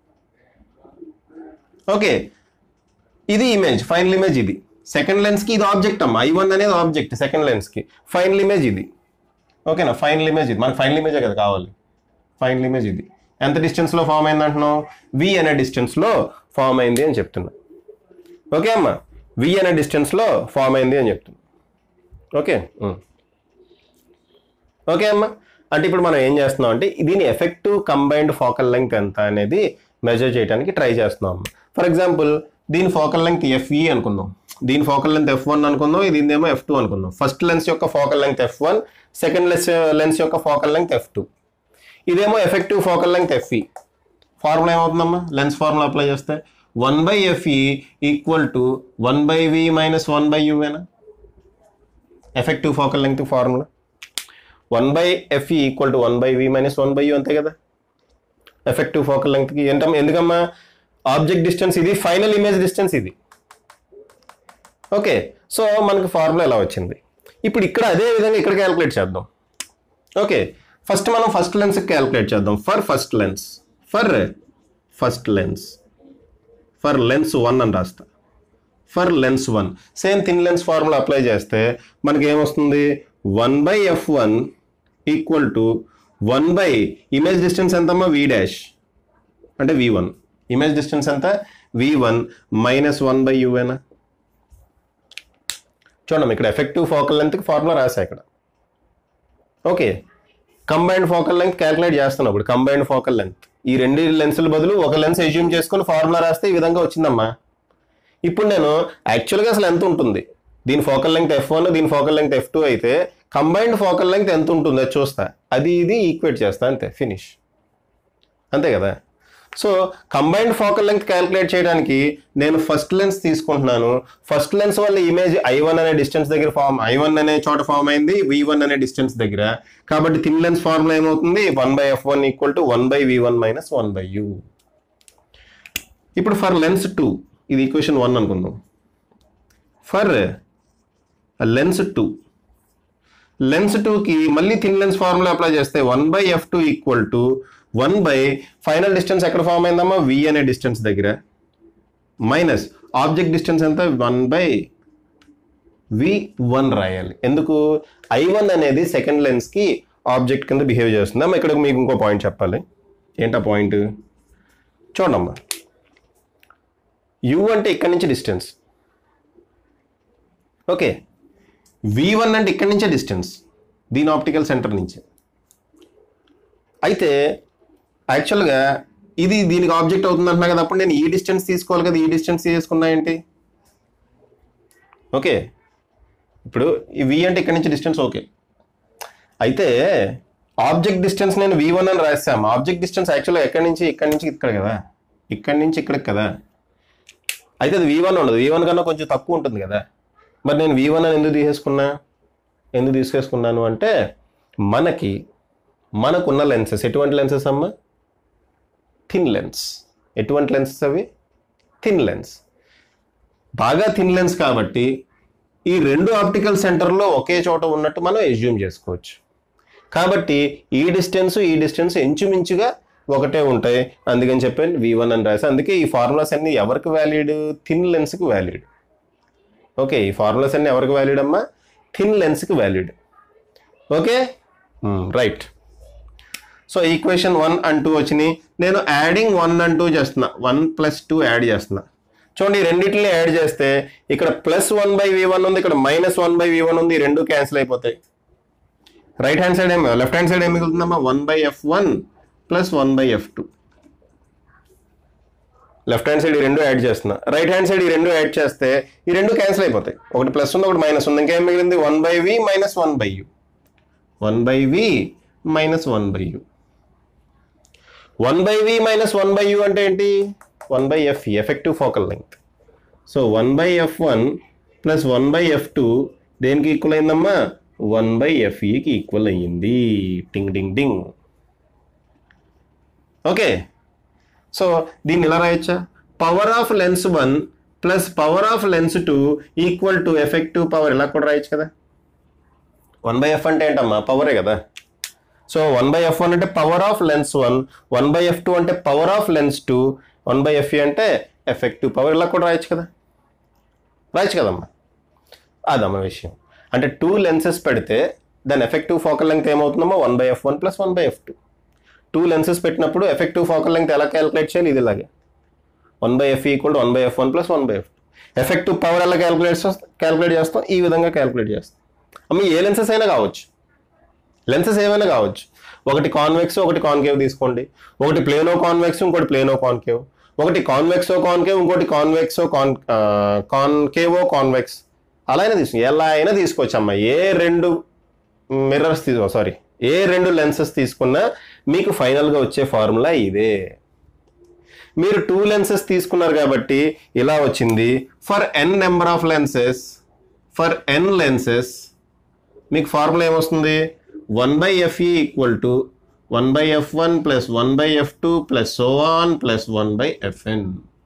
ఓకే ఇది ఇమేజ్ ఫైనల్ ఇమేజ్ ఇది సెకండ్ లెన్స్కి ఇది ఆబ్జెక్ట్ అమ్మ ఐ వన్ అనేది ఆబ్జెక్ట్ సెకండ్ లెన్స్కి ఫైనల్ ఇమేజ్ ఇది ఓకేనా ఫైనల్ ఇమేజ్ ఇది మనకు ఫైనల్ ఇమేజే కదా కావాలి ఫైనల్ ఇమేజ్ ఇది ఎంత డిస్టెన్స్లో ఫామ్ అయింది అంటున్నావు వి అనే డిస్టెన్స్లో ఫామ్ అయింది అని చెప్తున్నా ఓకే అమ్మా వి అనే డిస్టెన్స్లో ఫామ్ అయింది అని చెప్తున్నా ఓకే ఉం. ఓకే అమ్మా అంటే ఇప్పుడు మనం ఏం చేస్తున్నాం అంటే దీని ఎఫెక్టివ్ కంబైన్డ్ ఫోకల్ లెంగ్త్ ఎంత అనేది మెజర్ చేయడానికి ట్రై చేస్తున్నాం ఫర్ ఎగ్జాంపుల్ దీని ఫోకల్ లెంగ్త్ ఎఫ్ఈ అనుకుందాం దీని ఫోకల్ లెంత్ ఎఫ్ వన్ అనుకుందాం ఇది ఏమో ఎఫ్ టూ అనుకుందాం ఫస్ట్ లెన్స్ యొక్క focal length F one second lens lens యొక్క ఫోకల్ లెంగ్త్ ఎఫ్ టూ ఇదేమో effective focal length FE formula ఏమవుతుందమ్మా లెన్స్ ఫార్ములా అప్లై చేస్తే one by FE equal to one by we minus one by యూవేనా effective focal length formula one by FE equal to one by we minus one by U అంతే కదా effective focal లెంగ్త్కి ఏంటమ్మా ఎందుకమ్మా object distance ఇది final image distance ఇది okay so మనకి formula ఎలా వచ్చింది ఇప్పుడు ఇక్కడ అదే విధంగా ఇక్కడ క్యాలిక్యులేట్ చేద్దాం ఓకే ఫస్ట్ మనం ఫస్ట్ లెన్స్ క్యాలిక్యులేట్ చేద్దాం for first lens for first lens for lens one అని రాస్తా for lens one same thin lens formula apply చేస్తే మనకి ఏమొస్తుంది one by F one equal to one by image distance ఎంతమ్మా V dash అంటే V one image distance ఎంత V one minus one by యూఏనా చూడండి ఇక్కడ ఎఫెక్టివ్ ఫోకల్ లెంత్కి ఫార్ములా రాసా ఇక్కడ okay combined focal length calculate చేస్తున్నాం ఇప్పుడు కంబైన్డ్ ఫోకల్ లెంత్ ఈ రెండు లెన్సుల బదులు ఒక లెన్స్ ఎజ్యూమ్ చేసుకుని ఫార్ములా రాస్తే ఈ విధంగా వచ్చిందమ్మా ఇప్పుడు నేను యాక్చువల్గా అసలు ఎంత ఉంటుంది దీని ఫోకల్ లెంగ్త్ ఎఫ్ వన్ దీని ఫోకల్ లెంగ్త్ ఎఫ్ టూ అయితే కంబైన్డ్ ఫోకల్ లెంగ్త్ ఎంత ఉంటుందో అది చూస్తా అది ఇది ఈక్వేట్ చేస్తా అంతే ఫినిష్ అంతే కదా so combined focal length calculate చేయడానికి నేను ఫస్ట్ లెన్స్ తీసుకుంటున్నాను ఫస్ట్ లెన్స్ వల్ల ఇమేజ్ ఐ వన్ అనే డిస్టెన్స్ దగ్గర ఫామ్ ఐ వన్ అనే చోట ఫామ్ అయింది వి వన్ అనే డిస్టెన్స్ దగ్గర కాబట్టి థిన్ లెన్స్ ఫార్ములా ఏమవుతుంది one by F one equal to one by we one minus one by U ఇప్పుడు ఫర్ లెన్స్ టూ ఇది ఈక్వేషన్ వన్ అనుకుందాం ఫర్ లెన్స్ టూ లెన్స్ టూకి మళ్ళీ థిన్ లెన్స్ ఫార్ములా అప్లై చేస్తే one by F two equal to one by final distance ఎక్కడ form అయిందమ్మా V అనే distance దగ్గర మైనస్ ఆబ్జెక్ట్ డిస్టెన్స్ ఎంత వన్ బై వి వన్ రాయాలి ఎందుకు ఐ వన్ అనేది సెకండ్ లెన్స్కి ఆబ్జెక్ట్ కింద బిహేవ్ చేస్తుంది అమ్మా ఇక్కడ మీకు ఇంకో పాయింట్ చెప్పాలి ఏంటా పాయింట్ చూడమ్మా యు అంటే ఇక్కడి నుంచి డిస్టెన్స్ ఓకే వి వన్ అంటే ఇక్కడి నుంచే డిస్టెన్స్ దీని ఆప్టికల్ సెంటర్ నుంచి అయితే యాక్చువల్గా ఇది దీనికి ఆబ్జెక్ట్ అవుతుంది అంటున్నా కదా అప్పుడు నేను ఈ డిస్టెన్స్ తీసుకోవాలి కదా ఈ డిస్టెన్స్ తీసుకున్నా ఏంటి ఓకే ఇప్పుడు ఈ వి అంటే ఇక్కడి నుంచి డిస్టెన్స్ ఓకే అయితే ఆబ్జెక్ట్ డిస్టెన్స్ నేను వి వన్ అని రాసాము ఆబ్జెక్ట్ డిస్టెన్స్ యాక్చువల్గా ఎక్కడి నుంచి ఇక్కడి నుంచి ఇక్కడ కదా ఇక్కడి నుంచి ఇక్కడికి కదా అయితే అది వి వన్ ఉండదు వి వన్ కన్నా కొంచెం తక్కువ ఉంటుంది కదా మరి నేను వి వన్ అని ఎందుకు తీసేసుకున్నా ఎందుకు తీసుకేసుకున్నాను అంటే మనకి మనకున్న లెన్సెస్ ఎటువంటి లెన్సెస్ అమ్మా థిన్ లెన్స్ ఎటువంటి లెన్సెస్ అవి థిన్ లెన్స్ బాగా థిన్ లెన్స్ కాబట్టి ఈ రెండు ఆప్టికల్ సెంటర్లో ఒకే చోట ఉన్నట్టు మనం ఎజ్యూమ్ చేసుకోవచ్చు కాబట్టి ఈ డిస్టెన్స్ ఈ డిస్టెన్స్ ఇంచుమించుగా ఒకటే ఉంటాయి అందుకని చెప్పి వి వన్ అని రాసి అందుకే ఈ ఫార్ములాస్ అన్ని ఎవరికి వ్యాలిడ్ థిన్ లెన్స్కి వ్యాలిడ్ ఓకే ఈ ఫార్ములాస్ అన్ని ఎవరికి వ్యాలిడ్ అమ్మా థిన్ లెన్స్కి valid okay right so equation one and two వచ్చినాయి నేను యాడింగ్ వన్ అండ్ టూ చేస్తున్నా వన్ ప్లస్ టూ యాడ్ చేస్తున్నా చూడండి ఈ రెండింటిని యాడ్ చేస్తే ఇక్కడ plus one by we one ఉంది ఇక్కడ minus one by we one ఉంది ఈ రెండు క్యాన్సిల్ అయిపోతాయి రైట్ హ్యాండ్ సైడ్ ఏమి లెఫ్ట్ హ్యాండ్ సైడ్ ఏమి మిగులుతుందమ్మా one by F one plus one by F two left hand side ఈ రెండు యాడ్ చేస్తున్నా రైట్ హ్యాండ్ సైడ్ ఈ రెండు యాడ్ చేస్తే ఈ రెండు క్యాన్సిల్ అయిపోతాయి ఒకటి ప్లస్ ఉంది ఒకటి మైనస్ ఉంది ఇంకేం మిగిలింది one by we minus one by u one by we minus one by u one by we minus one by u అంటే ఏంటి one by f effective focal length so one by F one plus one by F two దేనికి equal అయిందమ్మా one by ఎఫ్ఈకి equal అయ్యింది టింగ్ డింగ్ డింగ్ okay so దీన్ని ఇలా రాయొచ్చా power of lens one plus power of lens two equal to effective power ఇలా కూడా రాయొచ్చు కదా వన్ బై ఎఫ్ అంటే ఏంటమ్మా పవరే కదా so one by F one అంటే power of lens one one by F two అంటే power of lens two one by F అంటే ఎఫెక్టివ్ పవర్ ఇలా కూడా రాయొచ్చు కదా రాయొచ్చు కదమ్మా అదమ్మా విషయం అంటే టూ లెన్సెస్ పెడితే దాని ఎఫెక్టివ్ ఫోకల్ లెంగ్త్ ఏమవుతుందమ్మా one by F one plus one by F two two lenses పెట్టినప్పుడు ఎఫెక్టివ్ ఫోకల్ లెంగ్త్ ఎలా క్యాలిక్యులేట్ చేయాలి ఇది ఇలాగే one by F equal one by F one plus one by f effective power ఎలా calculate చేస్తాం calculate చేస్తాం ఈ విధంగా క్యాలిక్యులేట్ చేస్తాం అమ్మ ఏ లెన్సెస్ అయినా కావచ్చు లెన్సెస్ ఏమైనా కావచ్చు ఒకటి కాన్వెక్స్ ఒకటి కాన్కేవ్ తీసుకోండి ఒకటి ప్లేనో కాన్వెక్స్ ఇంకోటి ప్లేనో కాన్కేవ్ ఒకటి కాన్వెక్సో కాన్కేవ్ ఇంకోటి కాన్వెక్సో కాన్ కాన్కేవో కాన్వెక్స్ అలా అయినా తీసుకో ఎలా అయినా తీసుకోవచ్చు అమ్మ ఏ రెండు మిర్రర్స్ తీసుకో సారీ ఏ రెండు లెన్సెస్ తీసుకున్నా మీకు ఫైనల్గా వచ్చే ఫార్ములా ఇదే మీరు టూ లెన్సెస్ తీసుకున్నారు కాబట్టి ఇలా వచ్చింది for n number of lenses for n lenses మీకు ఫార్ములా ఏమొస్తుంది one by FE equal to one by F one plus one by F two plus so on plus one by f n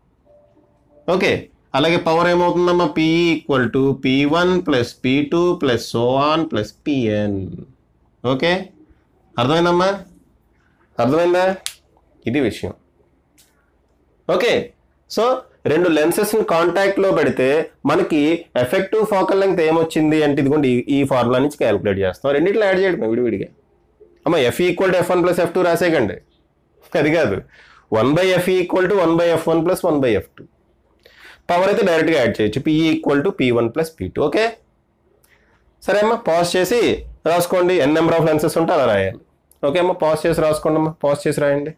okay అలాగే power ఏమవుతుందమ్మా p e equal to P one plus P two plus so on plus p n okay అర్థమైందమ్మా అర్థమైందా ఇది విషయం okay so రెండు లెన్సెస్ని కాంటాక్ట్లో పెడితే మనకి ఎఫెక్టివ్ ఫోకల్ లెంగ్త్ ఏమొచ్చింది అంటే ఇదిగోండి ఈ- ఈ ఫార్ములా నుంచి క్యాలిక్యులేట్ చేస్తాం రెండిట్లో యాడ్ చేయడమే విడివిడిగా అమ్మ f equal to f one plus f two రాసేయకండి అది కాదు one by F equal to one by F one plus one by F two power అయితే డైరెక్ట్గా యాడ్ చేయొచ్చు p e equal to P one plus P two okay సరే అమ్మా pause చేసి రాసుకోండి ఎన్ నెంబర్ ఆఫ్ లెన్సెస్ ఉంటే అలా రాయాలి ఓకే అమ్మా పాజ్ చేసి రాసుకోండి అమ్మా పాజ్ చేసి రాయండి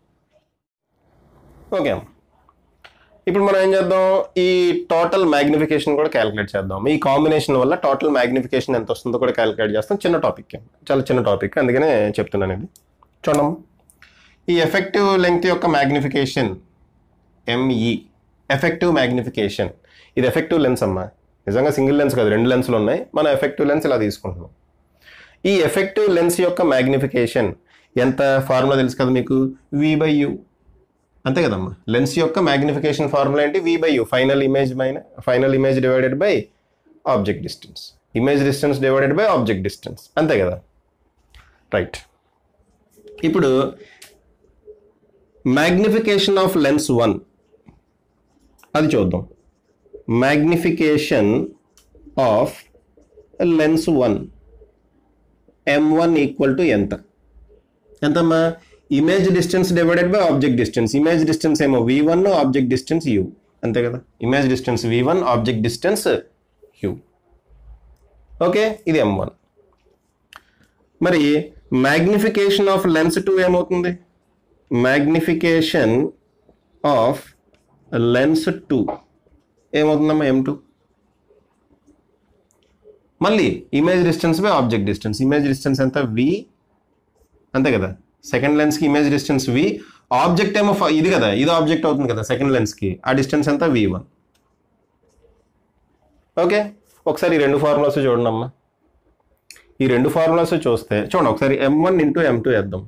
ఓకే అమ్మా ఇప్పుడు మనం ఏం చేద్దాం ఈ టోటల్ మ్యాగ్నిఫికేషన్ కూడా క్యాలిక్యులేట్ చేద్దాం ఈ కాంబినేషన్ వల్ల టోటల్ మ్యాగ్నిఫికేషన్ ఎంత వస్తుందో కూడా క్యాలిక్యులేట్ చేస్తాం చిన్న టాపిక్ చాలా చిన్న టాపిక్ అందుకనే చెప్తున్నాను ఇది చూడమ్మా ఈ ఎఫెక్టివ్ లెంగ్త్ యొక్క మ్యాగ్నిఫికేషన్ ఎంఈ ఎఫెక్టివ్ మ్యాగ్నిఫికేషన్ ఇది ఎఫెక్టివ్ లెన్స్ అమ్మా నిజంగా సింగిల్ లెన్స్ కాదు రెండు లెన్స్లు ఉన్నాయి మనం ఎఫెక్టివ్ లెన్స్ ఇలా తీసుకుంటున్నాం ఈ ఎఫెక్టివ్ లెన్స్ యొక్క మ్యాగ్నిఫికేషన్ ఎంత ఫార్ములా తెలుసు కదా మీకు వి బై యూ అంతే కదమ్మా లెన్స్ యొక్క మ్యాగ్నిఫికేషన్ ఫార్ములా ఏంటి v by u final image మైన final image divided by object distance image distance divided by object distance అంతే కదా రైట్ ఇప్పుడు మ్యాగ్నిఫికేషన్ ఆఫ్ లెన్స్ వన్ అది చూద్దాం magnification of lens one m one equal to ఎంత ఎంతమ్మా image distance divided by object distance image distance ఏమో v one object distance u అంతే కదా image distance v one object distance u okay ఇది m one మరి magnification of lens two ఏమవుతుంది magnification of lens two ఏమవుతుందమ్మా m two మళ్ళీ image distance by object distance image distance ఎంత v అంతే కదా సెకండ్ లెన్స్కి ఇమేజ్ డిస్టెన్స్ వి object ఏమో ఫ- ఇది కదా ఇది ఆబ్జెక్ట్ అవుతుంది కదా సెకండ్ లెన్స్కి ఆ డిస్టెన్స్ ఎంత వి వన్ ఓకే ఒకసారి ఈ రెండు ఫార్ములాస్ చూడండి అమ్మా ఈ రెండు ఫార్ములాస్ చూస్తే చూడండి ఒకసారి m one into m two వేద్దాం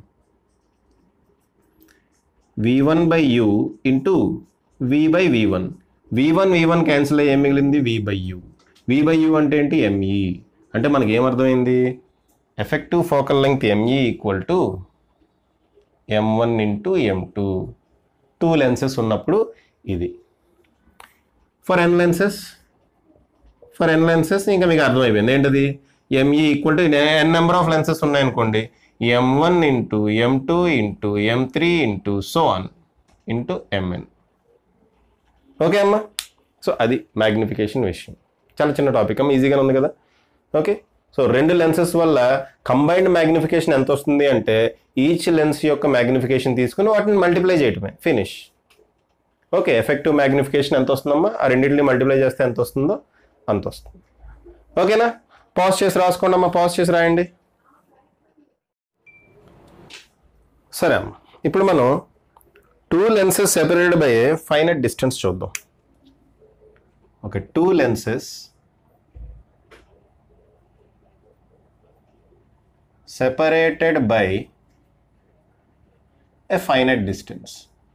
v one by u into v by we one v one v one cancel అయ్యి ఏం మిగిలింది v by u v by u అంటే ఏంటి ఎంఈ అంటే మనకి ఏమర్థమైంది effective focal length m e equal to m one into m two two lenses ఉన్నప్పుడు ఇది for n lenses for n lenses ఇంకా మీకు అర్థమైపోయింది ఏంటది m e equal to n number of lenses ఉన్నాయనుకోండి m one into m two into m three into so on into m n okay అమ్మా so అది magnification విషయం చాలా చిన్న టాపిక్ అమ్మ ఈజీగానే ఉంది కదా ఓకే సో రెండు లెన్సెస్ వల్ల కంబైన్డ్ మ్యాగ్నిఫికేషన్ ఎంత వస్తుంది అంటే ఈచ్ లెన్స్ యొక్క మ్యాగ్నిఫికేషన్ తీసుకుని వాటిని మల్టిప్లై చేయటమే ఫినిష్ ఓకే ఎఫెక్టివ్ మ్యాగ్నిఫికేషన్ ఎంత వస్తుందమ్మా ఆ రెండింటిని మల్టిప్లై చేస్తే ఎంత వస్తుందో అంత వస్తుంది ఓకేనా పాజ్ చేసి రాసుకోండి అమ్మా పాజ్ చేసి రాయండి సరే అమ్మ ఇప్పుడు మనం two lenses separated by a finite distance చూద్దాం okay two lenses separated by a finite distance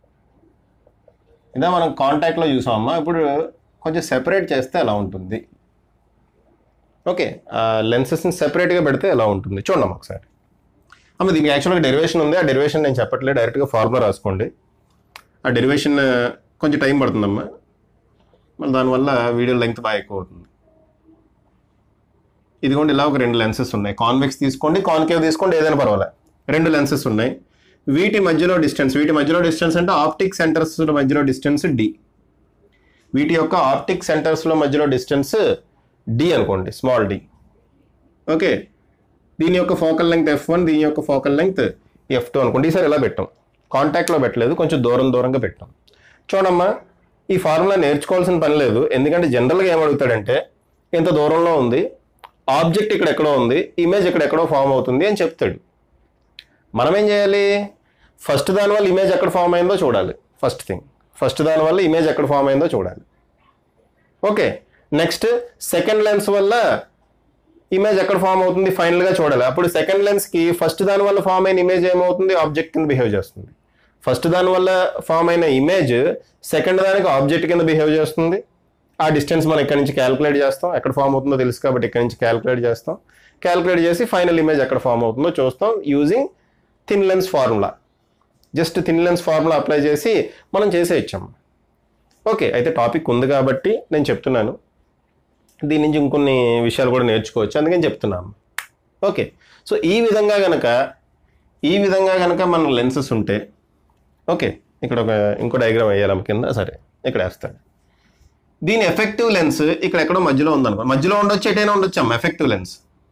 ఇదా మనం కాంటాక్ట్లో చూసామమ్మా ఇప్పుడు కొంచెం సెపరేట్ చేస్తే ఎలా ఉంటుంది ఓకే లెన్సెస్ని సెపరేట్గా పెడితే ఎలా ఉంటుంది చూడండి ఒకసారి అమ్మ దీనికి యాక్చువల్గా డెరివేషన్ ఉంది ఆ డెరివేషన్ నేను చెప్పట్లేదు డైరెక్ట్గా ఫార్ములా రాసుకోండి ఆ డెరివేషన్ కొంచెం టైం పడుతుందమ్మా మళ్ళీ దానివల్ల వీడియో లెంగ్త్ బాగా ఎక్కువ అవుతుంది ఇదిగోండి ఇలా ఒక రెండు లెన్సెస్ ఉన్నాయి కాన్వెక్స్ తీసుకోండి కాన్కేవ్ తీసుకోండి ఏదైనా పర్వాలే రెండు లెన్సెస్ ఉన్నాయి వీటి మధ్యలో డిస్టెన్స్ వీటి మధ్యలో డిస్టెన్స్ అంటే ఆప్టిక్ సెంటర్స్ మధ్యలో డిస్టెన్స్ డి వీటి యొక్క ఆప్టిక్ సెంటర్స్లో మధ్యలో డిస్టెన్స్ డి అనుకోండి స్మాల్ డి ఓకే దీని యొక్క ఫోకల్ లెంగ్త్ ఎఫ్ వన్ దీని యొక్క ఫోకల్ లెంగ్త్ ఎఫ్ టూ అనుకోండి ఈసారి ఇలా పెట్టాం కాంటాక్ట్లో పెట్టలేదు కొంచెం దూరం దూరంగా పెట్టాం చూడమ్మా ఈ ఫార్ములా నేర్చుకోవాల్సిన పని లేదు ఎందుకంటే జనరల్గా ఏమడుగుతాడంటే ఇంత దూరంలో ఉంది ఆబ్జెక్ట్ ఇక్కడ ఎక్కడో ఉంది ఇమేజ్ ఇక్కడ ఎక్కడో ఫామ్ అవుతుంది అని చెప్తాడు మనం ఏం చేయాలి ఫస్ట్ దాని వల్ల ఇమేజ్ ఎక్కడ ఫామ్ అయిందో చూడాలి ఫస్ట్ థింగ్ ఫస్ట్ దాని వల్ల ఇమేజ్ ఎక్కడ ఫామ్ అయిందో చూడాలి ఓకే నెక్స్ట్ సెకండ్ లెన్స్ వల్ల ఇమేజ్ ఎక్కడ ఫామ్ అవుతుంది ఫైనల్గా చూడాలి అప్పుడు సెకండ్ లెన్స్కి ఫస్ట్ దాని వల్ల ఫామ్ అయిన ఇమేజ్ ఏమవుతుంది ఆబ్జెక్ట్ కింద బిహేవ్ చేస్తుంది ఫస్ట్ దాని వల్ల ఫామ్ అయిన ఇమేజ్ సెకండ్ దానికి ఆబ్జెక్ట్ కింద బిహేవ్ చేస్తుంది ఆ డిస్టెన్స్ మనం ఇక్కడ నుంచి క్యాలిక్యులేట్ చేస్తాం ఎక్కడ ఫామ్ అవుతుందో తెలుసు కాబట్టి ఇక్కడ నుంచి క్యాలిక్యులేట్ చేస్తాం క్యాలిక్యులేట్ చేసి ఫైనల్ ఇమేజ్ ఎక్కడ ఫామ్ అవుతుందో చూస్తాం using thin lens formula just thin lens formula apply చేసి మనం చేసే ఇచ్చాం ఓకే అయితే టాపిక్ ఉంది కాబట్టి నేను చెప్తున్నాను దీని నుంచి ఇంకొన్ని విషయాలు కూడా నేర్చుకోవచ్చు అందుకని చెప్తున్నాను ఓకే సో ఈ విధంగా గనక ఈ విధంగా గనక మన లెన్సెస్ ఉంటే ఓకే ఇక్కడ ఒక ఇంకో డయాగ్రామ్ వేయాలి కింద సరే ఇక్కడ వేస్తాడు దీని ఎఫెక్టివ్ లెన్స్ ఇక్కడ ఎక్కడో మధ్యలో ఉందనుకో మధ్యలో ఉండొచ్చు ఎటైనా ఉండొచ్చు అమ్మ ఎఫెక్టివ్ లెన్స్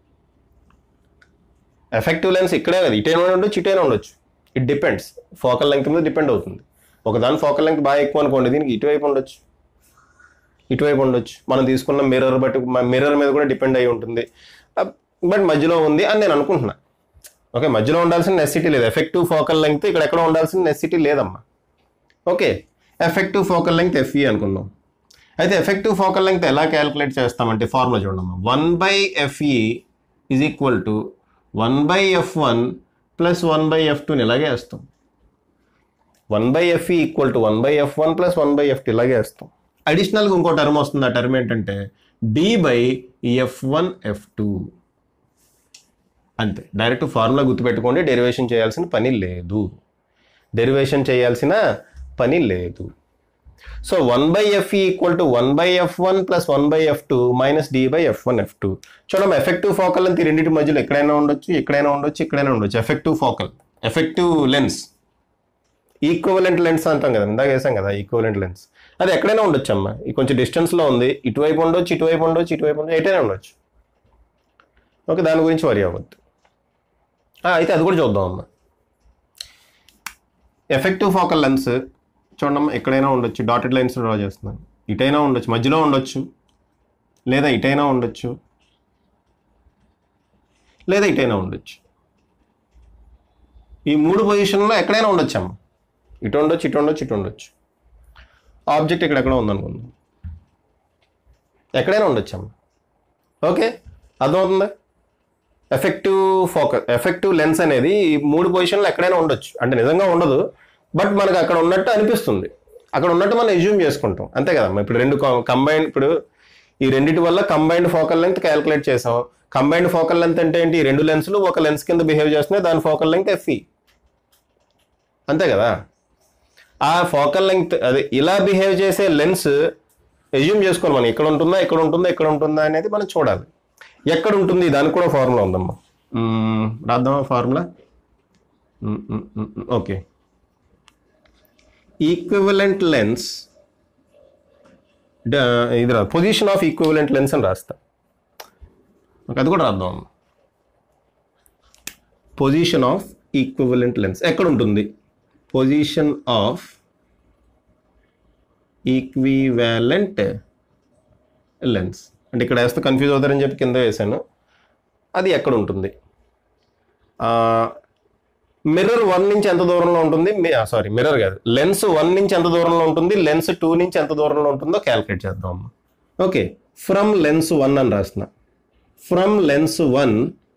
ఎఫెక్టివ్ లెన్స్ ఇక్కడే కదా ఇటైనా ఉండొచ్చు ఇటైనా ఉండొచ్చు ఇట్ డిపెండ్స్ ఫోకల్ లెంగ్త్ మీద డిపెండ్ అవుతుంది ఒకదాని ఫోకల్ లెంగ్త్ బాగా ఎక్కువ అనుకోండి దీనికి ఇటువైపు ఉండొచ్చు ఇటువైపు ఉండొచ్చు మనం తీసుకున్న మిర్రర్ బట్టి మిర్రర్ మీద కూడా డిపెండ్ అయి ఉంటుంది బట్ మధ్యలో ఉంది అని నేను అనుకుంటున్నా ఓకే మధ్యలో ఉండాల్సిన నెసిటీ లేదు ఎఫెక్టివ్ ఫోకల్ లెంగ్త్ ఇక్కడ ఎక్కడ ఉండాల్సిన నెసిటీ లేదమ్మా okay effective focal length FE అనుకుందాం అయితే ఎఫెక్టివ్ ఫోకల్ లెంగ్త్ ఎలా క్యాలిక్యులేట్ చేస్తామంటే ఫార్ములా చూడమ్మా one by FE is equal to one by F one plus one by f టూని ఇలాగే వేస్తాం one by FE equal to one by F one plus one by F two ఇలాగే వేస్తాం అడిషనల్గా ఇంకో టర్మ్ వస్తుంది ఆ టర్మ్ ఏంటంటే d by F one F two అంతే డైరెక్ట్ ఫార్ములా గుర్తుపెట్టుకోండి డెరివేషన్ చేయాల్సిన పని లేదు డెరివేషన్ చేయాల్సిన పని లేదు so one by F equal to one by F one plus one by F two minus D by F one F two చూడడం effective focal అని రెండింటి మధ్యలో ఎక్కడైనా ఉండొచ్చు ఎక్కడైనా ఉండొచ్చు ఎక్కడైనా ఉండొచ్చు effective focal effective lens equivalent lens అంటాం కదా ఇందాక వేసాం కదా ఈక్వలెంట్ లెన్స్ అది ఎక్కడైనా ఉండొచ్చు అమ్మ ఈ కొంచెం డిస్టెన్స్లో ఉంది ఇటువైపు ఉండొచ్చు ఇటువైపు ఉండొచ్చు ఇటువైపు ఉండొచ్చు ఎటైనా ఉండొచ్చు ఓకే దాని గురించి వరి అవ్వద్దు ఆ, అయితే అది కూడా చూద్దాం అమ్మ ఎఫెక్టివ్ ఫోకల్ లెన్స్ చూడమ్మా ఎక్కడైనా ఉండొచ్చు డాటెడ్ లైన్స్ డ్రా చేస్తున్నాను ఇటైనా ఉండొచ్చు మధ్యలో ఉండొచ్చు లేదా ఇటైనా ఉండొచ్చు లేదా ఇటైనా ఉండొచ్చు ఈ మూడు పొజిషన్లో ఎక్కడైనా ఉండొచ్చు అమ్మ ఇటు ఉండొచ్చు ఇటు ఉండొచ్చు ఇటు ఉండొచ్చు ఆబ్జెక్ట్ ఇక్కడ ఎక్కడో ఉందనుకుందాం ఎక్కడైనా ఉండొచ్చు అమ్మ ఓకే అర్థమవుతుందా ఎఫెక్టివ్ ఫోకస్ ఎఫెక్టివ్ లెన్స్ అనేది ఈ మూడు పొజిషన్లో ఎక్కడైనా ఉండొచ్చు అంటే నిజంగా ఉండదు బట్ మనకు అక్కడ ఉన్నట్టు అనిపిస్తుంది అక్కడ ఉన్నట్టు మనం ఎజ్యూమ్ చేసుకుంటాం అంతే కదమ్మా ఇప్పుడు రెండు కంబైన్ ఇప్పుడు ఈ రెండింటి వల్ల కంబైన్డ్ ఫోకల్ లెంత్ క్యాలిక్యులేట్ చేసాం కంబైన్డ్ ఫోకల్ లెంత్ అంటే ఏంటి ఈ రెండు లెన్స్లు ఒక లెన్స్ కింద బిహేవ్ చేస్తున్నాయి దాని ఫోకల్ లెంత్ ఎఫ్ఈ అంతే కదా ఆ ఫోకల్ లెంగ్త్ అదే ఇలా బిహేవ్ చేసే లెన్స్ ఎజ్యూమ్ చేసుకోవాలి మనం ఇక్కడ ఉంటుందా ఇక్కడ ఉంటుందా ఇక్కడ ఉంటుందా అనేది మనం చూడాలి ఎక్కడ ఉంటుంది దానికి కూడా ఫార్ములా ఉందమ్మా మ్మ్, రాద్దామా ఫార్ములా ఓకే ఈక్వివలెంట్ లెన్స్ ఇది రా పొజిషన్ ఆఫ్ ఈక్వివలెంట్ లెన్స్ అని రాస్తా ఓకే, అది కూడా రాద్దాం పొజిషన్ ఆఫ్ ఈక్వివలెంట్ లెన్స్ ఎక్కడ ఉంటుంది పొజిషన్ ఆఫ్ ఈక్వివాలెంట్ లెన్స్ అంటే ఇక్కడ వేస్తే కన్ఫ్యూజ్ అవుతారని చెప్పి కింద వేసాను అది ఎక్కడ ఉంటుంది మిర్రర్ వన్ నుంచి ఎంత దూరంలో ఉంటుంది సారీ మిర్రర్ కాదు లెన్స్ వన్ నుంచి ఎంత దూరంలో ఉంటుంది లెన్స్ టూ నుంచి ఎంత దూరంలో ఉంటుందో క్యాలిక్యులేట్ చేద్దాం అమ్మ ఓకే ఫ్రమ్ లెన్స్ వన్ అని రాసిన from lens one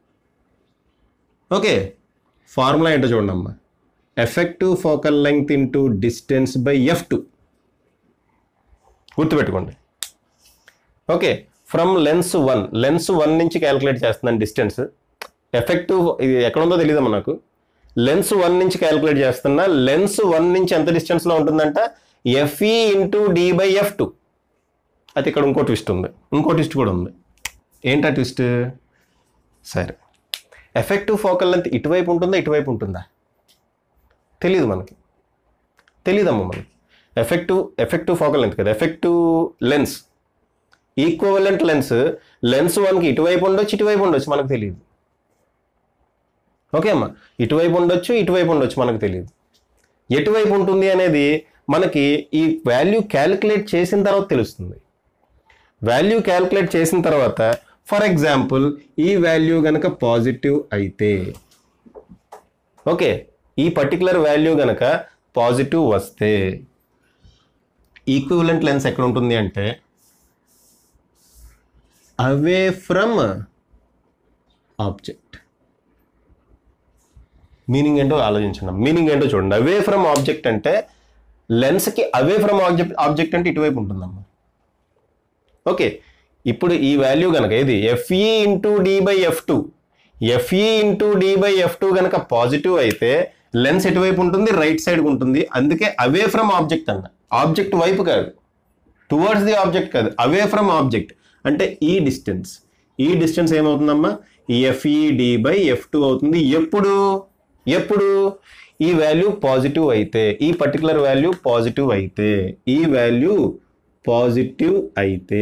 okay formula ఏంటో చూడండి అమ్మా effective focal length into distance by F two గుర్తుపెట్టుకోండి okay from lens one lens one నుంచి క్యాలిక్యులేట్ చేస్తున్నాను డిస్టెన్స్ ఎఫెక్టివ్ ఇది ఎక్కడ ఉందో తెలియదమ్మా నాకు లెన్స్ వన్ నుంచి క్యాలిక్యులేట్ చేస్తున్నా లెన్స్ వన్ నుంచి ఎంత డిస్టెన్స్లో ఉంటుందంట f e into d by F two అయితే ఇక్కడ ఇంకో ట్విస్ట్ ఉంది ఇంకో ట్విస్ట్ కూడా ఉంది ఏంటా ట్విస్ట్ సరే ఎఫెక్టివ్ ఫోకల్ లెంత్ ఇటువైపు ఉంటుందా ఇటువైపు ఉంటుందా తెలియదు మనకి తెలియదమ్మా మనకి ఎఫెక్టివ్ ఎఫెక్టివ్ ఫోకల్ లెంత్ కదా effective lens equivalent lens lens వన్కి ఇటువైపు ఉండొచ్చు ఇటువైపు ఉండొచ్చు మనకు తెలియదు ఓకే అమ్మా ఇటువైపు ఉండొచ్చు ఇటువైపు ఉండొచ్చు మనకు తెలియదు ఎటువైపు ఉంటుంది అనేది మనకి ఈ వాల్యూ క్యాలిక్యులేట్ చేసిన తర్వాత తెలుస్తుంది వాల్యూ క్యాలిక్యులేట్ చేసిన తర్వాత ఫర్ ఎగ్జాంపుల్ ఈ వాల్యూ కనుక పాజిటివ్ అయితే ఓకే ఈ పర్టికులర్ వాల్యూ కనుక పాజిటివ్ వస్తే ఈక్వివలెంట్ లెన్స్ ఎక్కడ ఉంటుంది అంటే అవే ఫ్రమ్ ఆబ్జెక్ట్ మీనింగ్ ఏంటో ఆలోచించండి మీనింగ్ ఏంటో చూడండి అవే ఫ్రమ్ ఆబ్జెక్ట్ అంటే లెన్స్కి అవే ఫ్రమ్ ఆబ్జెక్ట్ ఆబ్జెక్ట్ అంటే ఇటువైపు ఉంటుందమ్మా ఓకే ఇప్పుడు ఈ వాల్యూ కనుక ఏది f e into d by F two f e into d by F two కనుక పాజిటివ్ అయితే లెన్స్ ఎటువైపు ఉంటుంది రైట్ సైడ్ ఉంటుంది అందుకే అవే ఫ్రమ్ ఆబ్జెక్ట్ అన్న ఆబ్జెక్ట్ వైపు కాదు టువర్డ్స్ ది ఆబ్జెక్ట్ కాదు అవే ఫ్రమ్ ఆబ్జెక్ట్ అంటే ఈ డిస్టెన్స్ ఈ డిస్టెన్స్ ఏమవుతుందమ్మా f e d by F two అవుతుంది ఎప్పుడు ఎప్పుడు ఈ వాల్యూ పాజిటివ్ అయితే ఈ పర్టికులర్ వాల్యూ పాజిటివ్ అయితే ఈ వాల్యూ పాజిటివ్ అయితే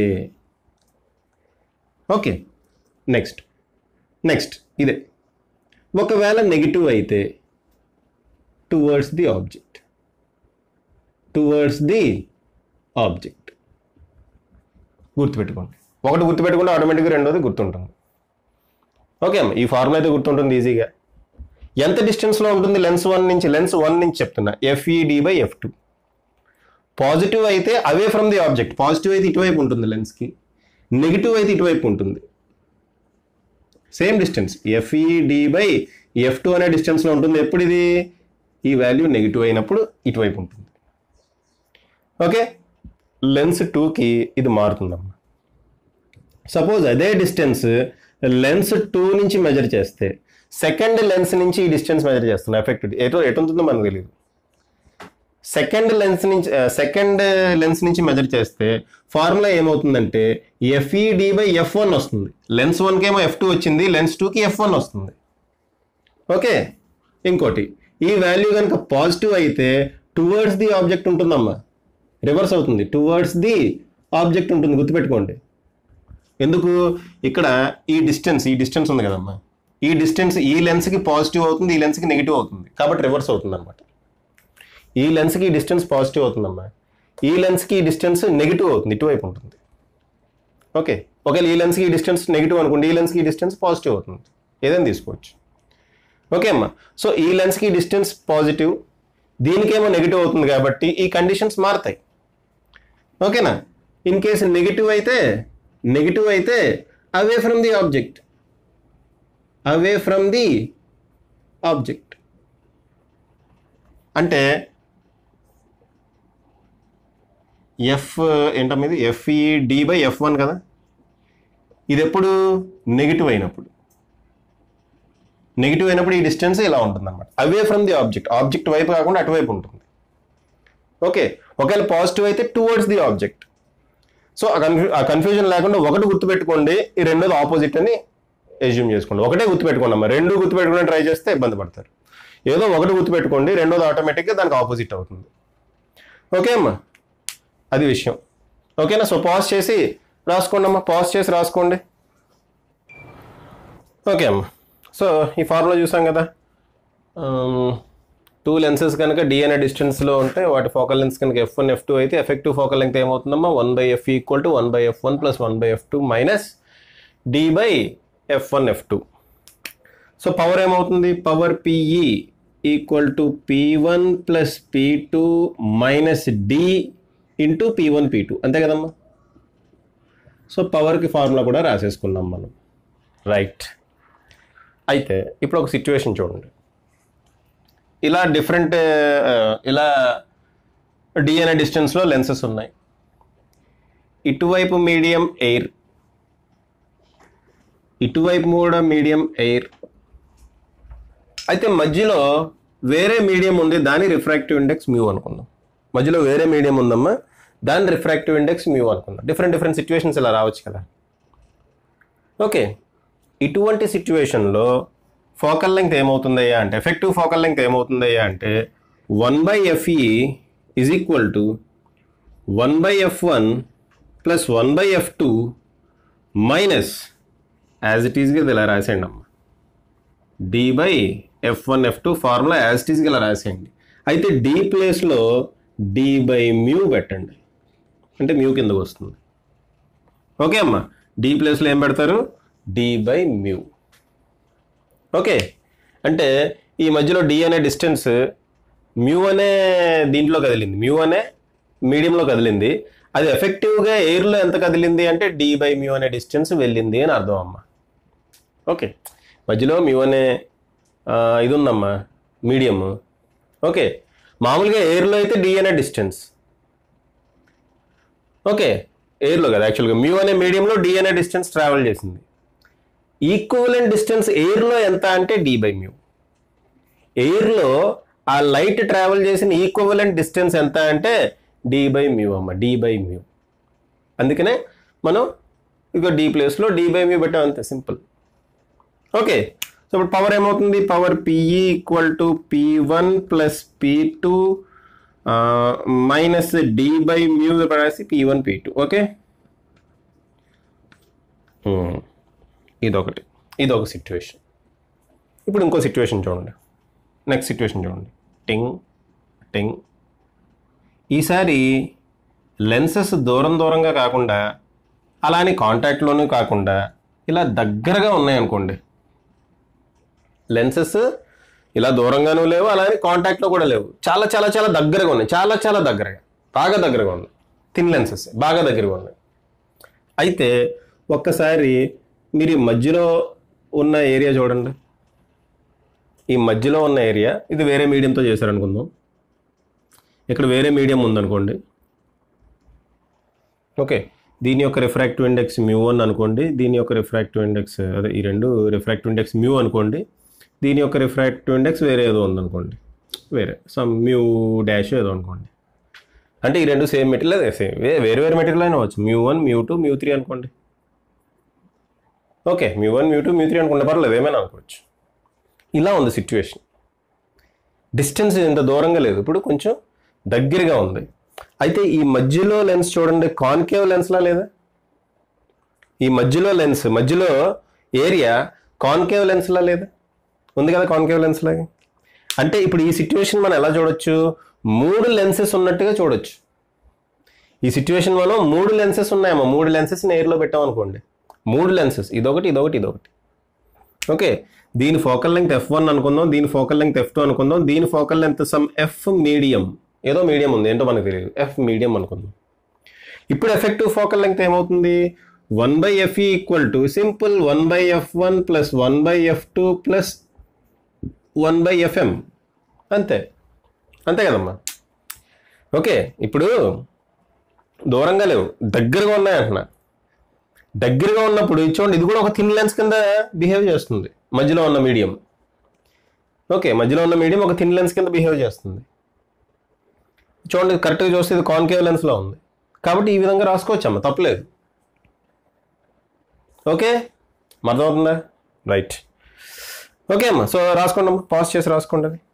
ఓకే నెక్స్ట్ నెక్స్ట్ ఇదే ఒకవేళ నెగిటివ్ అయితే towards the object towards the object గుర్తుపెట్టుకోండి ఒకటి గుర్తుపెట్టుకుంటే ఆటోమేటిక్గా రెండోది గుర్తుంటుంది ఓకే అమ్మ ఈ ఫార్ములా అయితే గుర్తుంటుంది ఈజీగా ఎంత డిస్టెన్స్లో ఉంటుంది లెన్స్ వన్ నుంచి లెన్స్ వన్ నుంచి చెప్తున్నా f e d by F two positive అయితే away from the object positive అయితే ఇటువైపు ఉంటుంది లెన్స్కి నెగిటివ్ అయితే ఇటువైపు ఉంటుంది same distance f e d by F two అనే డిస్టెన్స్లో ఉంటుంది ఎప్పుడు ఇది ఈ వాల్యూ నెగిటివ్ అయినప్పుడు ఇటువైపు ఉంటుంది ఓకే లెన్స్ టూకి ఇది మారుతుందమ్మా సపోజ్ అదే డిస్టెన్స్ లెన్స్ టూ నుంచి మెజర్ చేస్తే సెకండ్ లెన్స్ నుంచి ఈ డిస్టెన్స్ మెజర్ చేస్తున్నా ఎఫెక్ట్ ఎటు ఎటు ఉంటుందో మనకు తెలియదు సెకండ్ లెన్స్ నుంచి సెకండ్ లెన్స్ నుంచి మెజర్ చేస్తే ఫార్ములా ఏమవుతుందంటే ఎఫ్ఈడి బై ఎఫ్ వన్ వస్తుంది లెన్స్ వన్కి ఏమో ఎఫ్ టూ వచ్చింది లెన్స్ టూకి ఎఫ్ వన్ వస్తుంది ఓకే ఇంకోటి ఈ వాల్యూ కనుక పాజిటివ్ అయితే టువర్డ్స్ ది ఆబ్జెక్ట్ ఉంటుందమ్మా రివర్స్ అవుతుంది టువర్డ్స్ ది ఆబ్జెక్ట్ ఉంటుంది గుర్తుపెట్టుకోండి ఎందుకు ఇక్కడ ఈ డిస్టెన్స్ ఈ డిస్టెన్స్ ఉంది కదమ్మా ఈ డిస్టెన్స్ ఈ లెన్స్కి పాజిటివ్ అవుతుంది ఈ లెన్స్కి నెగిటివ్ అవుతుంది కాబట్టి రివర్స్ అవుతుంది అనమాట ఈ లెన్స్కి ఈ డిస్టెన్స్ పాజిటివ్ అవుతుందమ్మా ఈ లెన్స్కి ఈ డిస్టెన్స్ నెగిటివ్ అవుతుంది ఇటువైపు ఉంటుంది ఓకే ఒకవేళ ఈ లెన్స్కి ఈ డిస్టెన్స్ నెగిటివ్ అనుకోండి ఈ లెన్స్కి ఈ డిస్టెన్స్ పాజిటివ్ అవుతుంది ఏదైనా తీసుకోవచ్చు ఓకే అమ్మా సో ఈ లెన్స్కి డిస్టెన్స్ పాజిటివ్ దీనికేమో నెగిటివ్ అవుతుంది కాబట్టి ఈ కండిషన్స్ మారుతాయి ఓకేనా ఇన్ కేసు నెగిటివ్ అయితే నెగిటివ్ అయితే away from the object away from the object అంటే ఎఫ్ ఏంటమ్మా ఇది f e d by F one కదా ఇది ఎప్పుడు నెగిటివ్ అయినప్పుడు నెగిటివ్ అయినప్పుడు ఈ డిస్టెన్స్ ఇలా ఉంటుంది అనమాట away from the object object వైపు కాకుండా అటువైపు ఉంటుంది ఓకే ఒకవేళ పాజిటివ్ అయితే టువర్డ్స్ ది ఆబ్జెక్ట్ సో ఆ కన్ఫ్యూ ఆ కన్ఫ్యూజన్ లేకుండా ఒకటి గుర్తుపెట్టుకోండి ఈ రెండోది ఆపోజిట్ అని ఎజ్యూమ్ చేసుకోండి ఒకటే గుర్తుపెట్టుకోండి అమ్మా రెండు గుర్తుపెట్టుకుని ట్రై చేస్తే ఇబ్బంది పడతారు ఏదో ఒకటి గుర్తుపెట్టుకోండి రెండోది ఆటోమేటిక్గా దానికి ఆపోజిట్ అవుతుంది ఓకే అమ్మా అది విషయం ఓకేనా సో పాజ్ చేసి రాసుకోండి అమ్మా పాజ్ చేసి రాసుకోండి ఓకే అమ్మా సో ఈ ఫార్ములా చూసాం కదా టూ లెన్సెస్ కనుక డి అనే డిస్టెన్స్లో ఉంటే వాటి ఫోకల్ లెన్స్ కనుక ఎఫ్ వన్ ఎఫ్ టూ అయితే ఎఫెక్టివ్ ఫోకల్ లెంగ్త్ ఏమవుతుందమ్మా one by F equal to one by F one plus one by F two minus D by F one F two so power ఏమవుతుంది power PE equal to P one plus P two minus D into P one P two అంతే కదమ్మా so పవర్కి formula కూడా రాసేసుకున్నాం మనం right అయితే ఇప్పుడు ఒక situation చూడండి ఇలా డిఫరెంట్ ఇలా డి అనే డిస్టెన్స్లో లెన్సెస్ ఉన్నాయి ఇటువైపు మీడియం ఎయిర్ ఇటువైపు కూడా మీడియం ఎయిర్ అయితే మధ్యలో వేరే మీడియం ఉంది దాని రిఫ్రాక్టివ్ ఇండెక్స్ మ్యూ అనుకుందాం మధ్యలో వేరే మీడియం ఉందమ్మా దాని రిఫ్రాక్టివ్ ఇండెక్స్ మ్యూ అనుకుందాం డిఫరెంట్ డిఫరెంట్ సిచ్యువేషన్స్ ఇలా రావచ్చు కదా ఓకే ఇటువంటి సిచ్యువేషన్లో ఫోకల్ లెంగ్త్ ఏమవుతుందయ్యా అంటే ఎఫెక్టివ్ ఫోకల్ లెంగ్త్ ఏమవుతుందయ్యా అంటే one by FE is equal to one by F one plus one by F two minus as it ఈస్గా ఇది ఇలా రాసేయండి అమ్మ D by F one F two formula as it ఈస్గా ఇలా రాసేయండి అయితే డి ప్లేస్లో డి బై మ్యూ పెట్టండి అంటే మ్యూ కిందకు వస్తుంది ఓకే అమ్మా డి ప్లేస్లో ఏం పెడతారు డి బై మ్యూ ఓకే అంటే ఈ మధ్యలో డి అనే డిస్టెన్స్ మ్యూ అనే దీంట్లో కదిలింది మ్యూ అనే మీడియంలో కదిలింది అది ఎఫెక్టివ్గా ఎయిర్లో ఎంత కదిలింది అంటే డి బై మ్యూ అనే డిస్టెన్స్ వెళ్ళింది అని అర్థం అమ్మా ఓకే మధ్యలో మ్యూ అనే ఆ, ఇది ఉందమ్మా మీడియం ఓకే మామూలుగా ఎయిర్లో అయితే డి అనే డిస్టెన్స్ ఓకే ఎయిర్లో కదా యాక్చువల్గా మ్యూ అనే మీడియంలో డి అనే డిస్టెన్స్ ట్రావెల్ చేసింది ఈక్వలెంట్ డిస్టెన్స్ ఎయిర్లో ఎంత అంటే డి బై మ్యూ ఎయిర్లో ఆ లైట్ ట్రావెల్ చేసిన ఈక్వలెంట్ డిస్టెన్స్ ఎంత అంటే డి బై మ్యూ అమ్మ డి బై మ్యూ అందుకనే మనం ఇక డి ప్లేస్లో డి బై మ్యూ పెట్టాం అంతే సింపుల్ ఓకే సో ఇప్పుడు పవర్ ఏమవుతుంది power PE equal to P one plus P two minus D by mu రాసి P one P two okay ఇదొకటి ఇదొక సిచ్యువేషన్ ఇప్పుడు ఇంకో సిచ్యువేషన్ చూడండి నెక్స్ట్ సిచ్యువేషన్ చూడండి టింగ్ టింగ్ ఈసారి లెన్సెస్ దూరం దూరంగా కాకుండా అలా అని కాంటాక్ట్లోనూ కాకుండా ఇలా దగ్గరగా ఉన్నాయనుకోండి లెన్సెస్ ఇలా దూరంగానూ లేవు అలానే కాంటాక్ట్లో కూడా లేవు చాలా చాలా చాలా దగ్గరగా ఉన్నాయి చాలా చాలా దగ్గరగా బాగా దగ్గరగా ఉన్నాయి థిన్ లెన్సెస్ బాగా దగ్గరగా ఉన్నాయి అయితే ఒక్కసారి మీరు ఈ మధ్యలో ఉన్న ఏరియా చూడండి ఈ మధ్యలో ఉన్న ఏరియా ఇది వేరే మీడియంతో చేశారనుకుందాం ఇక్కడ వేరే మీడియం ఉందనుకోండి ఓకే దీని యొక్క రిఫ్రాక్టివ్ ఇండెక్స్ మ్యూ వన్ అనుకోండి దీని యొక్క రిఫ్రాక్టివ్ ఇండెక్స్ అదే ఈ రెండు రిఫ్రాక్టివ్ ఇండెక్స్ మ్యూ అనుకోండి దీని యొక్క రిఫ్రాక్టివ్ ఇండెక్స్ వేరే ఏదో ఉందనుకోండి వేరే సమ్ మ్యూ డాష్ ఏదో అనుకోండి అంటే ఈ రెండు సేమ్ మెటీరియల్ అదే సేమ్ వేరే వేరే మెటీరియల్ అయినా అవచ్చు mu one mu two mu three అనుకోండి okay mu one mu two mu three అనుకుంటే పర్లేదు ఏమైనా అనుకోవచ్చు ఇలా ఉంది సిచ్యువేషన్ డిస్టెన్స్ ఇంత దూరంగా లేదు ఇప్పుడు కొంచెం దగ్గరగా ఉంది అయితే ఈ మధ్యలో లెన్స్ చూడండి కాన్కేవ్ లెన్స్లా లేదా ఈ మధ్యలో లెన్స్ మధ్యలో ఏరియా కాన్కేవ్ లెన్స్లా లేదా ఉంది కదా కాన్కేవ్ లెన్స్ లాగా అంటే ఇప్పుడు ఈ సిచ్యువేషన్ మనం ఎలా చూడొచ్చు మూడు లెన్సెస్ ఉన్నట్టుగా చూడొచ్చు ఈ సిచ్యువేషన్ మనం మూడు లెన్సెస్ ఉన్నాయమ్మా మూడు లెన్సెస్ని ఎయిర్లో పెట్టాం అనుకోండి మూడు లెన్సెస్ ఇదొకటి ఇదొకటి ఇదొకటి ఓకే దీని ఫోకల్ లెంగ్త్ ఎఫ్ వన్ అనుకుందాం దీని ఫోకల్ లెంగ్త్ ఎఫ్ టూ అనుకుందాం దీని focal length some F medium ఏదో మీడియం ఉంది ఏంటో మనకు తెలియదు ఎఫ్ మీడియం అనుకుందాం ఇప్పుడు ఎఫెక్టివ్ ఫోకల్ లెంగ్త్ ఏమవుతుంది one by F equal to simple one by F one plus one by F two plus one by FM అంతే అంతే కదమ్మా ఓకే ఇప్పుడు దూరంగా లేవు దగ్గరగా ఉన్నాయి అంటున్నా దగ్గరగా ఉన్నప్పుడు ఇది చూడండి ఇది కూడా ఒక థిన్ లెన్స్ కింద బిహేవ్ చేస్తుంది మధ్యలో ఉన్న మీడియం ఓకే మధ్యలో ఉన్న మీడియం ఒక థిన్ లెన్స్ కింద బిహేవ్ చేస్తుంది చూడండి కరెక్ట్గా చూస్తే ఇది కాన్కేవ్ లెన్స్లో ఉంది కాబట్టి ఈ విధంగా రాసుకోవచ్చు అమ్మ తప్పలేదు ఓకే అర్థమవుతుందా రైట్ ఓకే అమ్మా సో రాసుకోండి అమ్మా పాస్ చేసి రాసుకోండి అది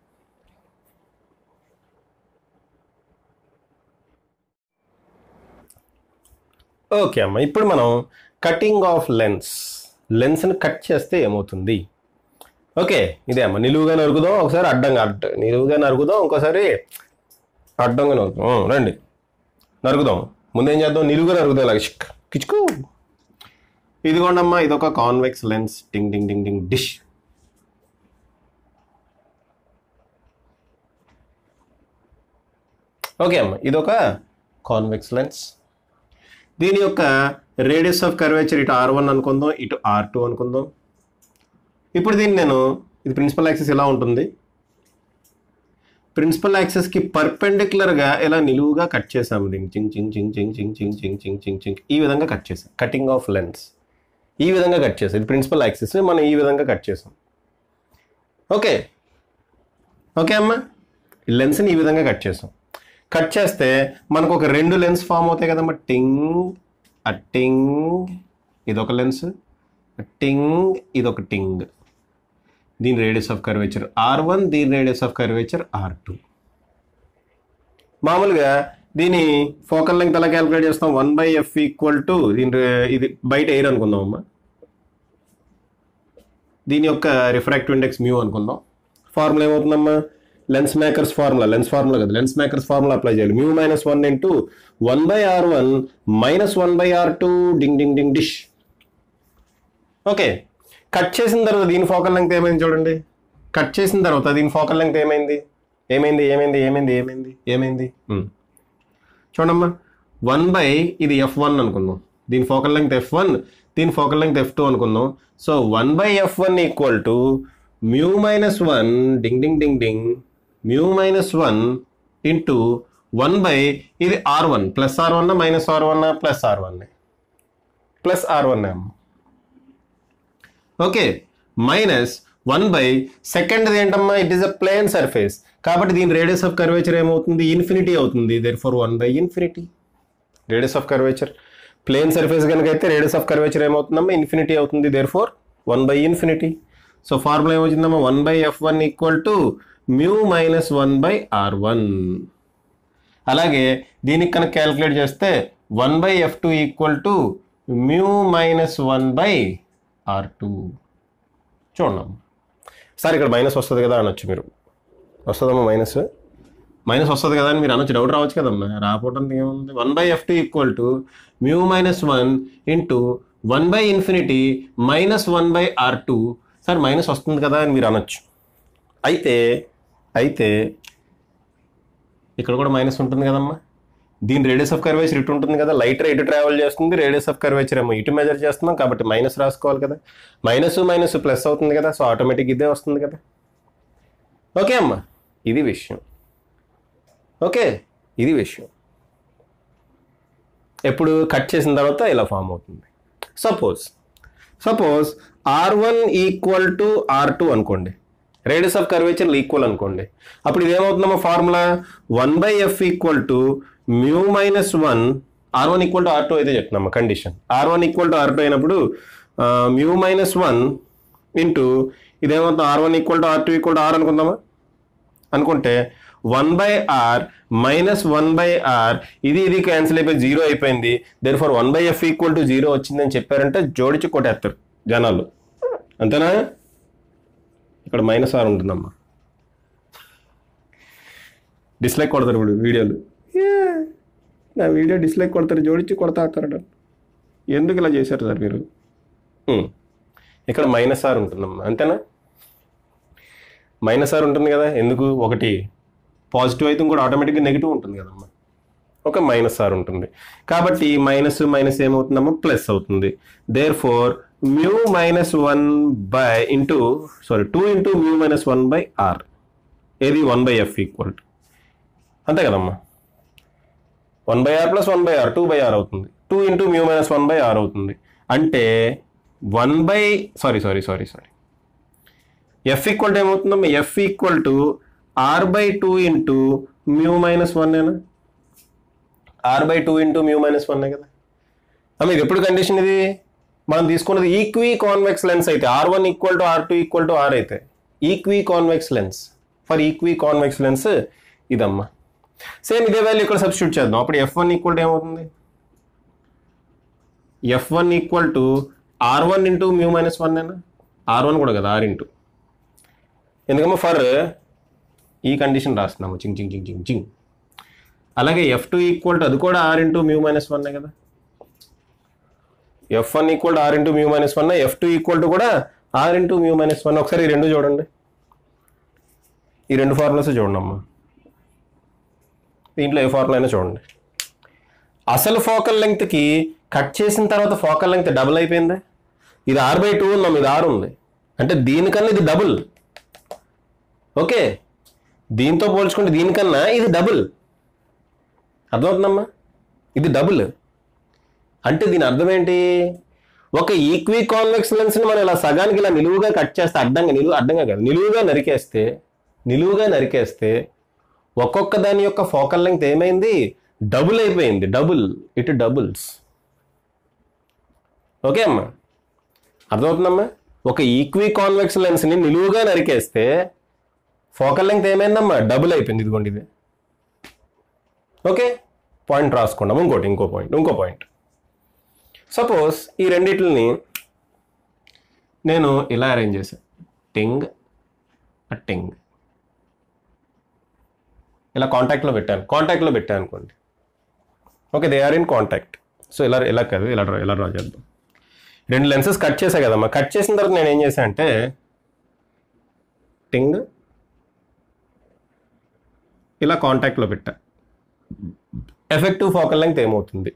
ఓకే అమ్మ ఇప్పుడు మనం కటింగ్ ఆఫ్ లెన్స్ లెన్స్ని కట్ చేస్తే ఏమవుతుంది ఓకే ఇదే అమ్మ నిలువుగా నరుకుదాం ఒకసారి అడ్డంగా అడ్డ నిలువుగా నరుకుదాం ఇంకోసారి అడ్డంగా నరుకుదాం ఉం, రండి నరుకుదాం ముందేం చేద్దాం నిలువుగా నరుకుదాం ఇలాగ షిక్ కిచుకు ఇదిగోండమ్మా ఇదొక కాన్వెక్స్ లెన్స్ టింగ్ టింగ్ టింగ్ టింగ్ డిష్ ఓకే అమ్మ ఇదొక కాన్వెక్స్ లెన్స్ దీని యొక్క రేడియస్ ఆఫ్ కర్వేచర్ ఇటు ఆర్ వన్ అనుకుందాం ఇటు ఆర్ టూ అనుకుందాం ఇప్పుడు దీన్ని నేను ఇది ప్రిన్సిపల్ యాక్సెస్ ఎలా ఉంటుంది ప్రిన్సిపల్ యాక్సెస్కి పర్పెండిక్యులర్గా ఇలా నిలువుగా కట్ చేసాము దీన్ని చింగ్ చింగ్ చింగ్ చింగ్ చింగ్ చింగ్ చింగ్ చింగ్ చింగ్ చింగ్ ఈ విధంగా కట్ చేసాం కటింగ్ ఆఫ్ లెన్స్ ఈ విధంగా కట్ చేసాం ఇది ప్రిన్సిపల్ యాక్సెస్ మనం ఈ విధంగా కట్ చేసాం ఓకే ఓకే అమ్మా ఈ లెన్స్ని ఈ విధంగా కట్ చేసాం కట్ చేస్తే మనకు ఒక రెండు లెన్స్ ఫామ్ అవుతాయి కదమ్మా టింగ్ ఆ టింగ్ ఇదొక లెన్స్ టింగ్ ఇదొక టింగ్ దీని radius of curvature R one దీని radius of curvature R two మామూలుగా దీని ఫోకల్ లెంగ్త్ ఎలా క్యాలిక్యులేట్ చేస్తాం one by F equal to దీని రే- ఇది బయట ఎయిర్ అనుకుందాం అమ్మా దీని యొక్క రిఫ్రాక్టివ్ ఇండెక్స్ మ్యూ అనుకుందాం ఫార్ములా ఏమవుతుందమ్మా lens makers formula lens formula కదా లెన్స్ మేకర్స్ ఫార్ములా అప్లై చేయాలి mu minus one into one by R one minus one by R two డింగ్ డింగ్ డింగ్ డిష్ ఓకే కట్ చేసిన తర్వాత దీని ఫోకల్ లెంగ్త్ ఏమైంది చూడండి కట్ చేసిన తర్వాత దీని ఫోకల్ లెంగ్త్ ఏమైంది ఏమైంది ఏమైంది ఏమైంది ఏమైంది ఏమైంది ఉమ్. చూడమ్మా వన్ బై ఇది ఎఫ్ వన్ అనుకుందాం దీని ఫోకల్ లెంగ్త్ ఎఫ్ వన్ దీని ఫోకల్ లెంగ్త్ ఎఫ్ టూ అనుకుందాం so one by F one equal to mu minus one డింగ్ డింగ్ డింగ్ డింగ్ mu minus one into one by ఇది R one plus R one minus R one plus R one plus R one అమ్మ okay minus one by second ఏంటమ్మా it is a plane surface కాబట్టి దీని radius of curvature ఏమవుతుంది infinity అవుతుంది therefore one by infinity radius of curvature plane surface కనుక అయితే radius of curvature ఏమవుతుందమ్మా infinity అవుతుంది therefore one by infinity so formula ఏమవుతుందమ్మా one by F one equal to mu minus one by R one అలాగే దీనికి కనుక calculate చేస్తే one by F two equal to mu minus one by R two చూడండి sir ఇక్కడ minus వస్తుంది కదా అనొచ్చు మీరు వస్తుందమ్మా మైనస్ మైనస్ వస్తుంది కదా అని మీరు అనొచ్చు డౌట్ రావచ్చు కదమ్మా రాకపోవడానికి ఏముంది one by F two equal to mu minus one into one by infinity minus one by R two sir minus వస్తుంది కదా అని మీరు అనొచ్చు అయితే అయితే ఇక్కడ కూడా మైనస్ ఉంటుంది కదమ్మా దీని రేడియస్ ఆఫ్ కర్వేచర్ ఇటు ఉంటుంది కదా లైటర్ ఇటు ట్రావెల్ చేస్తుంది రేడియస్ ఆఫ్ కర్వేచర్ ఏమో ఇటు మెజర్ చేస్తున్నాం కాబట్టి మైనస్ రాసుకోవాలి కదా మైనస్ మైనస్ ప్లస్ అవుతుంది కదా సో ఆటోమేటిక్ ఇదే వస్తుంది కదా ఓకే అమ్మా ఇది విషయం ఓకే ఇది విషయం ఎప్పుడు కట్ చేసిన తర్వాత ఇలా ఫామ్ అవుతుంది suppose suppose R one equal to R two అనుకోండి రేడియస్ ఆఫ్ కర్వేచర్ ఈక్వల్ అనుకోండి అప్పుడు ఇదేమవుతుందమ్మా formula one by F equal to mu minus one R one equal to R two అయితే చెప్తున్నామా condition R one equal to R two అయినప్పుడు mu minus one into ఇదేమవుతుంది R one equal to R two equal to R అనుకుందామా అనుకుంటే one by R minus one by R ఇది ఇది cancel అయిపోయి zero అయిపోయింది therefore one by F equal to zero వచ్చిందని చెప్పారంటే జోడించి కొట్టేస్తారు జనాలు అంతేనా ఇక్కడ మైనస్ ఆర్ ఉంటుందమ్మా డిస్లైక్ కొడతారు ఇప్పుడు వీడియోలు ఏ, నా వీడియో డిస్లైక్ కొడతారు జోడించి కొడతా అంటారట ఎందుకు ఇలా చేశారు సార్ మీరు ఉమ్. ఇక్కడ మైనస్ ఆర్ ఉంటుందమ్మా అంతేనా మైనస్ ఆర్ ఉంటుంది కదా ఎందుకు ఒకటి పాజిటివ్ అయితే కూడా ఆటోమేటిక్గా నెగిటివ్ ఉంటుంది కదమ్మా ఒక మైనస్ ఆర్ ఉంటుంది కాబట్టి మైనస్ మైనస్ ఏమవుతుందమ్మా ప్లస్ అవుతుంది therefore mu minus one by into sorry two into mu minus one by R ఏది one by F equal to అంతే కదమ్మా one by R plus one by R two by R అవుతుంది two into mu minus one by R అవుతుంది అంటే one by sorry sorry sorry sorry F equal to ఏమవుతుందమ్మా F equal to R by two into mu minus one ఏనా R by two into mu minus one కదా అమ్మ ఇది ఎప్పుడు condition ఇది మనం తీసుకున్నది ఈక్వీ కాన్వెక్స్ లెన్స్ అయితే R one equal to R two equal to R అయితే equiconvex lens for equiconvex lens ఇదమ్మా సేమ్ ఇదే వాల్యూ ఇక్కడ సబ్స్టిట్యూట్ చేద్దాం అప్పుడు ఎఫ్ వన్ ఈక్వల్ టు ఏమవుతుంది F one equal to R one into mu minus one అయినా R one కూడా కదా ఆర్ ఇంటూ ఎందుకమ్మా ఫర్ ఈ కండిషన్ రాస్తున్నాము చింగ్ చింగ్ చింగ్ చింగ్ చింగ్ అలాగే ఎఫ్ టూ ఈక్వల్ టు అది కూడా R into mu minus one కదా F one equal to R into mu minus one F two equal to కూడా R into mu minus one ఒకసారి ఈ రెండు చూడండి ఈ రెండు ఫార్ములాస్ చూడండి అమ్మా దీంట్లో ఏ ఫార్ములా అయినా చూడండి అసలు ఫోకల్ లెంగ్త్కి కట్ చేసిన తర్వాత ఫోకల్ లెంగ్త్ డబుల్ అయిపోయింది ఇది ఆర్ బై టూ ఉందాం ఇది ఆరు ఉంది అంటే దీనికన్నా ఇది డబుల్ ఓకే దీంతో పోల్చుకుంటే దీనికన్నా ఇది డబుల్ అర్థమవుతుందమ్మా ఇది డబుల్ అంటే దీని అర్థం ఏంటి ఒక ఈక్వి కాన్వెక్స్ లెన్స్ని మనం ఇలా సగానికి ఇలా నిలువుగా కట్ చేస్తే అడ్డంగా నిలువు అడ్డంగా కాదు నిలువుగా నరికేస్తే నిలువుగా నరికేస్తే ఒక్కొక్క దాని యొక్క ఫోకల్ లెంగ్త్ ఏమైంది డబుల్ అయిపోయింది డబుల్ ఇటు డబుల్స్ ఓకే అమ్మా అర్థమవుతుందమ్మా ఒక ఈక్వి కాన్వెక్స్ లెన్స్ని నిలువుగా నరికేస్తే ఫోకల్ లెంగ్త్ ఏమైందమ్మా డబుల్ అయిపోయింది ఇదిగోండి ఇది ఓకే పాయింట్ రాసుకుందాం ఇంకోటి ఇంకో పాయింట్ ఇంకో పాయింట్ సపోజ్ ఈ రెండిటిని నేను ఇలా అరేంజ్ చేశాను టింగ్ ఆ టింగ్ ఇలా కాంటాక్ట్లో పెట్టాను కాంటాక్ట్లో పెట్టాను అనుకోండి okay they are in contact so ఇలా ఇలా కాదు ఇలా డ్రా ఇలా డ్రా చేద్దాం రెండు లెన్సెస్ కట్ చేసా కదమ్మా కట్ చేసిన తర్వాత నేను ఏం చేశాను అంటే టింగ్ ఇలా కాంటాక్ట్లో పెట్టా ఎఫెక్టివ్ ఫోకల్ లెంగ్త్ ఏమవుతుంది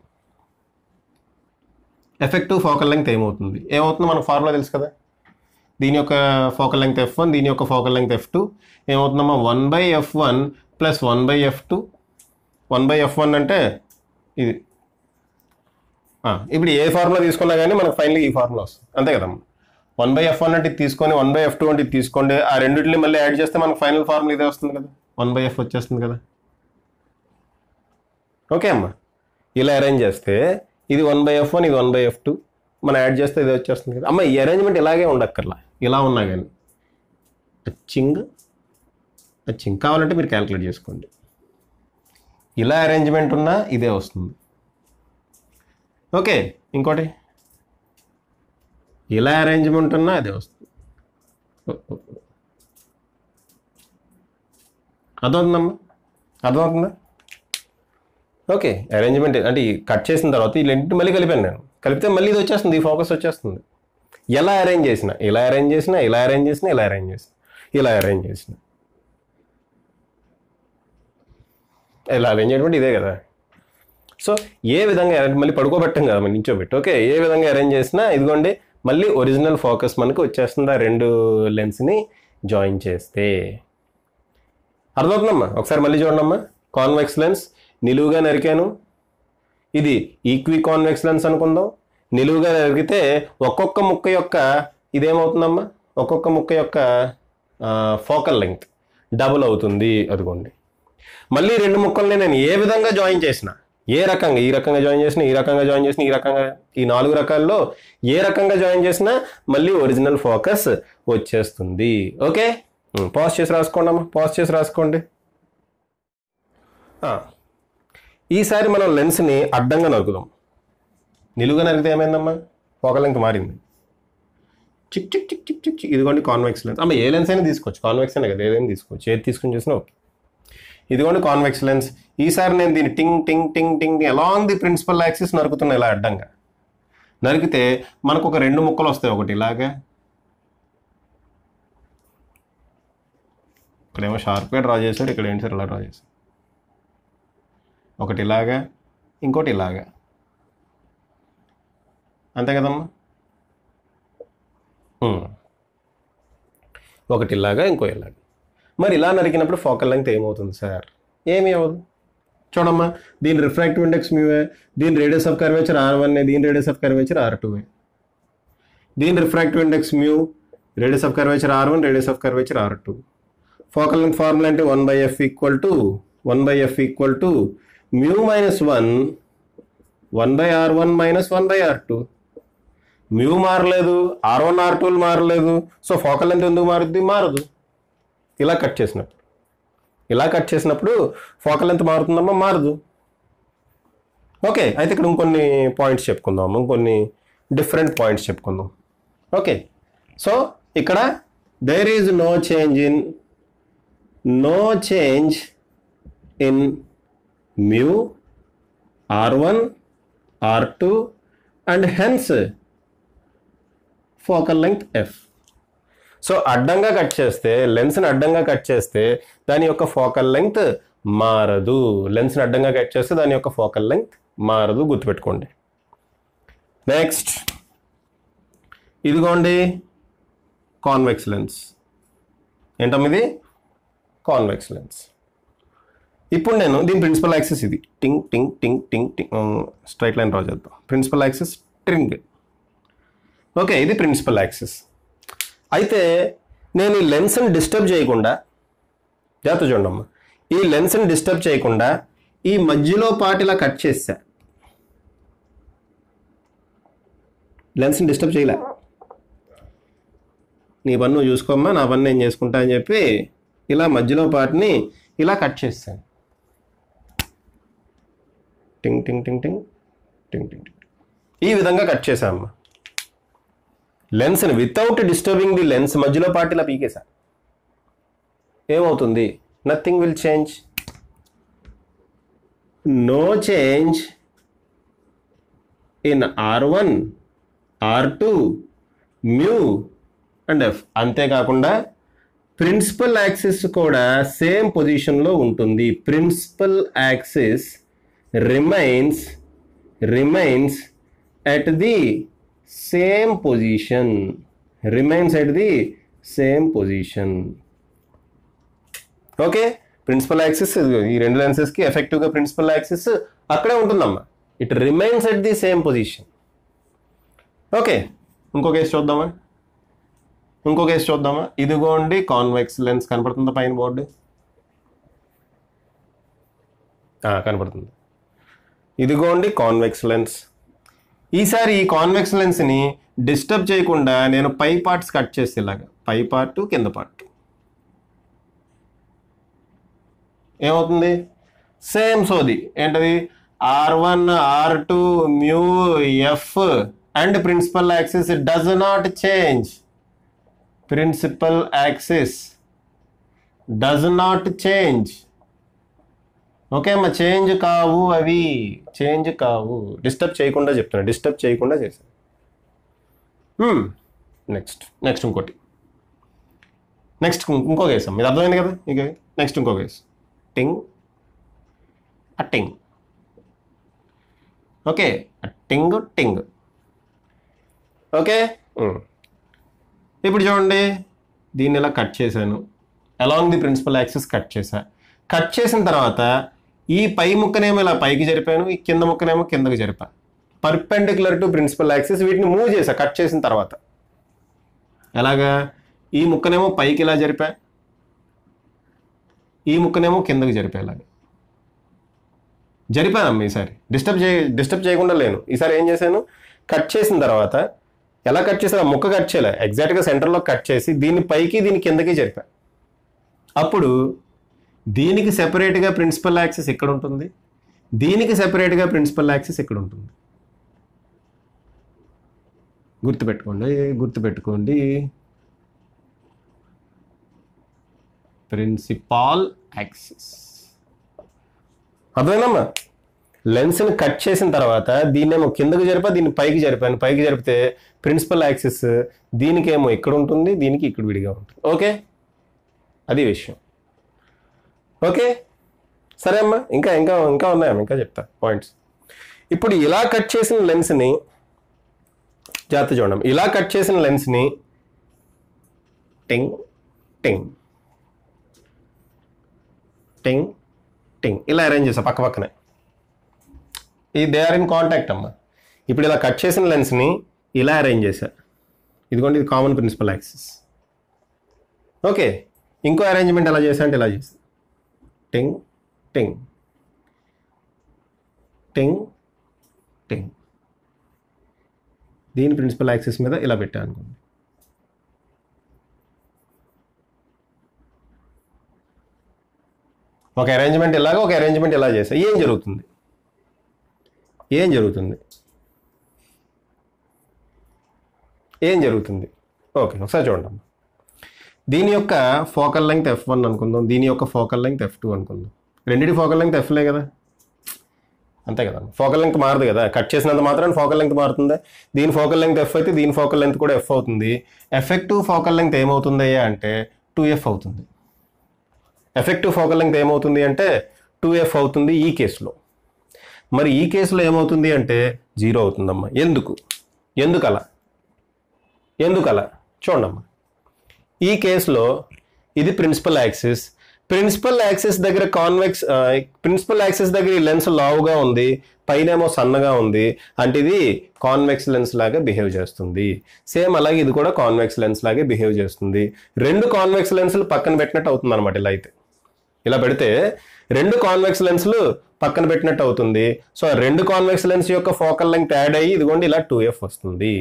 ఎఫెక్టివ్ ఫోకల్ లెంగ్త్ ఏమవుతుంది ఏమవుతుంది మనకు ఫార్ములా తెలుసు కదా దీని యొక్క ఫోకల్ లెంగ్త్ ఎఫ్ వన్ దీని యొక్క ఫోకల్ లెంగ్త్ ఎఫ్ టూ ఏమవుతుందమ్మా one by F one plus one by F two one by F one అంటే ఇది ఆ, ఇప్పుడు ఏ ఫార్ములా తీసుకున్నా కానీ మనకు ఫైనల్గా ఈ ఫార్ములా వస్తుంది అంతే కదమ్మా వన్ బై ఎఫ్ వన్ అంటే ఇది తీసుకొని వన్ బై ఎఫ్ టూ అంటే ఇది తీసుకోండి ఆ రెండింటిని మళ్ళీ యాడ్ చేస్తే మనకు ఫైనల్ ఫార్ములా ఇదే వస్తుంది కదా వన్ బై ఎఫ్ వచ్చేస్తుంది కదా ఓకే అమ్మా ఇలా అరేంజ్ చేస్తే ఇది వన్ బై ఎఫ్ వన్ ఇది వన్ బై ఎఫ్ టూ మనం యాడ్ చేస్తే ఇది వచ్చేస్తుంది కదా అమ్మ ఈ అరేంజ్మెంట్ ఇలాగే ఉండక్కర్లా ఇలా ఉన్నా కానీ చింగ్ చింగ్ కావాలంటే మీరు క్యాలిక్యులేట్ చేసుకోండి ఇలా అరేంజ్మెంట్ ఉన్నా ఇదే వస్తుంది ఓకే ఇంకోటి ఇలా అరేంజ్మెంట్ ఉన్నా అదే వస్తుంది ఓ, ఓ, ఓ. అర్థమవుతుందమ్మా అర్థమవుతుందా ఓకే అరేంజ్మెంట్ అంటే ఈ కట్ చేసిన తర్వాత ఈ లెంట్ మళ్ళీ కలిపాను నేను కలిపితే మళ్ళీ ఇది వచ్చేస్తుంది ఈ ఫోకస్ వచ్చేస్తుంది ఎలా అరేంజ్ చేసిన ఇలా అరేంజ్ చేసిన ఇలా అరేంజ్ చేసిన ఇలా అరేంజ్ చేసిన ఇలా అరేంజ్ చేసిన ఇలా అరేంజ్ చేయడం ఇదే కదా సో ఏ విధంగా arrange- మళ్ళీ పడుకోబెట్టం కదా మనం నించోబెట్టి ఓకే ఏ విధంగా అరేంజ్ చేసినా ఇదిగోండి మళ్ళీ ఒరిజినల్ ఫోకస్ మనకు వచ్చేస్తుంది ఆ రెండు లెన్స్ని జాయిన్ చేస్తే అర్థమవుతుందమ్మా ఒకసారి మళ్ళీ చూడండమ్మా కాన్వెక్స్ లెన్స్ నిలువుగా నరికాను ఇది ఈక్వి కాన్వెక్స్ లెన్స్ అనుకుందాం నిలువుగా నరికితే ఒక్కొక్క ముక్క యొక్క ఇదేమవుతుందమ్మా ఒక్కొక్క ముక్క యొక్క ఫోకల్ లెంగ్త్ డబుల్ అవుతుంది అదిగోండి మళ్ళీ రెండు ముక్కల్ని నేను ఏ విధంగా జాయిన్ చేసిన ఏ రకంగా ఈ రకంగా జాయిన్ చేసిన ఈ రకంగా జాయిన్ చేసిన ఈ రకంగా ఈ నాలుగు రకాల్లో ఏ రకంగా జాయిన్ చేసినా మళ్ళీ ఒరిజినల్ ఫోకస్ వచ్చేస్తుంది ఓకే పాజ్ చేసి రాసుకోండి అమ్మా పాజ్ చేసి రాసుకోండి ఆ, ఈసారి మనం లెన్స్ని అడ్డంగా నరుకుదాం నిలువుగా నరికితే ఏమైందమ్మా ఫోకల్ లెంగ్త్ మారింది చిక్ చిక్ చిక్ చిక్ చిక్ చిక్ ఇదిగోండి కాన్వెక్స్ లెన్స్ అమ్మ ఏ లెన్స్ అయినా తీసుకోవచ్చు కాన్వెక్స్ అయినా కదా ఏదైనా తీసుకోవచ్చు ఏది తీసుకుని చూసినా ఓకే ఇదిగోండి కాన్వెక్స్ లెన్స్ ఈసారి నేను దీన్ని టింగ్ టింగ్ టింగ్ టింగ్ అలాంగ్ ది ప్రిన్సిపల్ యాక్సిస్ నరుకుతున్నా ఇలా అడ్డంగా నరికితే మనకు ఒక రెండు ముక్కలు వస్తాయి ఒకటి ఇలాగా ఇక్కడేమో షార్ప్గా డ్రా చేశాడు ఇక్కడ ఏంటి సార్ ఇలా డ్రా చేశాడు ఒకటి ఇలాగా ఇంకోటి ఇలాగా అంతే కదమ్మా ఉమ్. ఒకటి ఇలాగా ఇంకో ఇలాగా మరి ఇలా నరికినప్పుడు ఫోకల్ లెంగ్త్ ఏమవుతుంది సార్ ఏమీ అవ్వదు చూడమ్మా దీని రిఫ్రాక్టివ్ ఇండెక్స్ మ్యూఏ దీని radius of curvature R one దీని radius of curvature R two దీని refractive index mu radius of curvature R one radius of curvature R two focal length formula అంటే one by F equal to one by F equal to mu minus one one by R one minus one by R two mu మారలేదు are one R టూలు మారలేదు so focal length ఎందుకు మారుద్ది మారదు ఇలా cut చేసినప్పుడు ఇలా కట్ చేసినప్పుడు ఫోకల్ లెంత్ మారుతుందమ్మా మారదు ఓకే అయితే ఇక్కడ ఇంకొన్ని పాయింట్స్ చెప్పుకుందాం ఇంకొన్ని డిఫరెంట్ పాయింట్స్ చెప్పుకుందాం ఓకే సో ఇక్కడ there is no change in no change in mu R one R two and hence focal length F so అడ్డంగా కట్ చేస్తే లెన్స్ని అడ్డంగా కట్ చేస్తే దాని యొక్క ఫోకల్ లెంగ్త్ మారదు లెన్స్ని అడ్డంగా కట్ చేస్తే దాని యొక్క ఫోకల్ లెంగ్త్ మారదు గుర్తుపెట్టుకోండి నెక్స్ట్ ఇదిగోండి కాన్వెక్స్ లెన్స్ ఏంటమ్మ ఇది కాన్వెక్స్ లెన్స్ ఇప్పుడు నేను దీని ప్రిన్సిపల్ యాక్సిస్ ఇది టింగ్ టింగ్ టింగ్ టింగ్ టింగ్ స్ట్రైట్ లైన్ డ్రా చేద్దాం ప్రిన్సిపల్ యాక్సిస్ ట్రింగ్ ఓకే ఇది ప్రిన్సిపల్ యాక్సిస్ అయితే నేను ఈ లెన్స్ని డిస్టర్బ్ చేయకుండా జాగ్రత్త చూడమ్మా ఈ లెన్స్ని డిస్టర్బ్ చేయకుండా ఈ మధ్యలో పాటు ఇలా కట్ చేసా లెన్స్ని డిస్టర్బ్ చేయలే నీ పన్ను నువ్వు చూసుకోమ్మా నా పన్ను నేను చేసుకుంటా అని చెప్పి ఇలా మధ్యలో పాటుని ఇలా కట్ చేస్తాను టింగ్ టింగ్ టింగ్ టింగ్ టింగ్ టింగ్ టింగ్ ఈ విధంగా కట్ చేశామ్మా లెన్స్ని వితౌట్ డిస్టర్బింగ్ ది లెన్స్ మధ్యలో పాటు ఇలా పీకేసా ఏమవుతుంది nothing will change no change in R one R two mu and F అంతేకాకుండా ప్రిన్సిపల్ యాక్సిస్ కూడా సేమ్ పొజిషన్లో ఉంటుంది principal axis remains remains at the same position remains at the same position okay principal axis ఈ రెండు లెన్సెస్కి ఎఫెక్టివ్గా principal axis అక్కడే ఉంటుందమ్మా it remains at the same position okay ఇంకో కేసు చూద్దామా ఇంకో కేసు చూద్దామా ఇదిగోండి కాన్వెక్స్ లెన్స్ కనపడుతుందా పైన బోర్డు కనపడుతుంది ఇదిగోండి కాన్వెక్స్ లెన్స్ ఈసారి ఈ కాన్వెక్స్ లెన్స్ని డిస్టర్బ్ చేయకుండా నేను పై పార్ట్స్ కట్ చేసి ఇలాగా పై పార్ట్ కింద పార్ట్ ఏమవుతుంది సేమ్ సోది ఏంటది R one R two mu F and principal axis does not change principal axis does not change okay అమ్మా చేంజ్ కావు అవి చేంజ్ కావు డిస్టర్బ్ చేయకుండా చెప్తున్నా డిస్టర్బ్ చేయకుండా చేశాను నెక్స్ట్ నెక్స్ట్ ఇంకోటి నెక్స్ట్ ఇంకో కేసు అమ్మ ఇది అర్థమైంది కదా ఇక నెక్స్ట్ ఇంకో కేసు టింగ్ a ting. ఓకే టింగ్ టింగ్ ఓకే ఇప్పుడు చూడండి దీన్ని ఇలా కట్ చేశాను along the principal axis cut చేశా కట్ చేసిన తర్వాత ఈ పై ముక్కనేమో ఇలా పైకి జరిపాను ఈ కింద ముక్కనేమో కిందకి జరిపా పర్పెండిక్యులర్ టు ప్రిన్సిపల్ యాక్సిస్ వీటిని మూవ్ చేశా కట్ చేసిన తర్వాత ఎలాగా ఈ ముక్కనేమో పైకి ఇలా జరిపా ఈ ముక్కనేమో కిందకి జరిపా ఇలాగా జరిపానమ్మా ఈసారి డిస్టర్బ్ చేయ డిస్టర్బ్ చేయకుండా లేను ఈసారి ఏం చేశాను కట్ చేసిన తర్వాత ఎలా కట్ చేశాను ఆ ముక్క కట్ చేయలే ఎగ్జాక్ట్గా సెంటర్లో కట్ చేసి దీని పైకి దీని కిందకి జరిపా అప్పుడు దీనికి సెపరేట్గా ప్రిన్సిపల్ యాక్సిస్ ఇక్కడ ఉంటుంది దీనికి సెపరేట్గా ప్రిన్సిపల్ యాక్సిస్ ఇక్కడ ఉంటుంది గుర్తుపెట్టుకోండి గుర్తుపెట్టుకోండి ప్రిన్సిపాల్ యాక్సిస్ అర్థమైందమ్మా లెన్స్ని కట్ చేసిన తర్వాత దీన్నేమో కిందకి జరిపా దీన్ని పైకి జరిపాను పైకి జరిపితే ప్రిన్సిపల్ యాక్సిస్ దీనికేమో ఇక్కడ ఉంటుంది దీనికి ఇక్కడ విడిగా ఉంటుంది ఓకే అది విషయం ఓకే సరే అమ్మా ఇంకా ఇంకా ఇంకా ఉన్నాయమ్మా ఇంకా చెప్తా పాయింట్స్ ఇప్పుడు ఇలా కట్ చేసిన లెన్స్ని జాగ్రత్త చూడండి ఇలా కట్ చేసిన లెన్స్ని టింగ్ టింగ్ టింగ్ టింగ్ ఇలా అరేంజ్ చేసా పక్క పక్కనే ఈ దే ఆర్ ఇన్ కాంటాక్ట్ అమ్మా ఇప్పుడు ఇలా కట్ చేసిన లెన్స్ని ఇలా అరేంజ్ చేశా ఇదిగోండి ఇది కామన్ ప్రిన్సిపల్ యాక్సిస్ ఓకే ఇంకో అరేంజ్మెంట్ ఎలా చేశా అంటే ఇలా చేసా టింగ్ టింగ్ టింగ్ టింగ్ దీని ప్రిన్సిపల్ యాక్సిస్ మీద ఇలా పెట్టా అనుకోండి ఒక అరేంజ్మెంట్ ఇలాగ ఒక అరేంజ్మెంట్ ఇలా చేసా ఏం జరుగుతుంది ఏం జరుగుతుంది ఏం జరుగుతుంది ఓకే ఒకసారి చూడండి అమ్మా. దీని యొక్క ఫోకల్ లెంగ్త్ ఎఫ్ వన్ అనుకుందాం దీని యొక్క ఫోకల్ లెంగ్త్ ఎఫ్ టూ అనుకుందాం రెండింటి ఫోకల్ లెంగ్త్ ఎఫ్లే కదా అంతే కదా ఫోకల్ లెంగ్త్ మారదు కదా కట్ చేసినంత మాత్రం ఫోకల్ లెంగ్త్ మారుతుందా దీని ఫోకల్ లెంగ్త్ ఎఫ్ అయితే దీని ఫోకల్ లెంగ్త్ కూడా ఎఫ్ అవుతుంది ఎఫెక్టివ్ ఫోకల్ లెంగ్త్ ఏమవుతుంది అంటే టూ ఎఫ్ అవుతుంది ఎఫెక్టివ్ ఫోకల్ లెంగ్త్ ఏమవుతుంది అంటే టూ ఎఫ్ అవుతుంది ఈ కేసులో మరి ఈ కేసులో ఏమవుతుంది అంటే జీరో అవుతుందమ్మా ఎందుకు ఎందుకు అలా ఎందుకు అలా చూడమ్మా ఈ కేసులో ఇది ప్రిన్సిపల్ యాక్సిస్ ప్రిన్సిపల్ యాక్సిస్ దగ్గర కాన్వెక్స్ ప్రిన్సిపల్ యాక్సిస్ దగ్గర ఈ లెన్స్ లావుగా ఉంది పైనేమో సన్నగా ఉంది అంటే ఇది కాన్వెక్స్ లెన్స్ లాగా బిహేవ్ చేస్తుంది సేమ్ అలాగే ఇది కూడా కాన్వెక్స్ లెన్స్ లాగే బిహేవ్ చేస్తుంది రెండు కాన్వెక్స్ లెన్స్లు పక్కన పెట్టినట్టు అవుతుంది అనమాట ఇలా అయితే ఇలా పెడితే రెండు కాన్వెక్స్ లెన్స్లు పక్కన పెట్టినట్టు అవుతుంది సో ఆ రెండు కాన్వెక్స్ లెన్స్ యొక్క ఫోకల్ లెంగ్త్ యాడ్ అయ్యి ఇదిగోండి ఇలా టూ ఎఫ్ వస్తుంది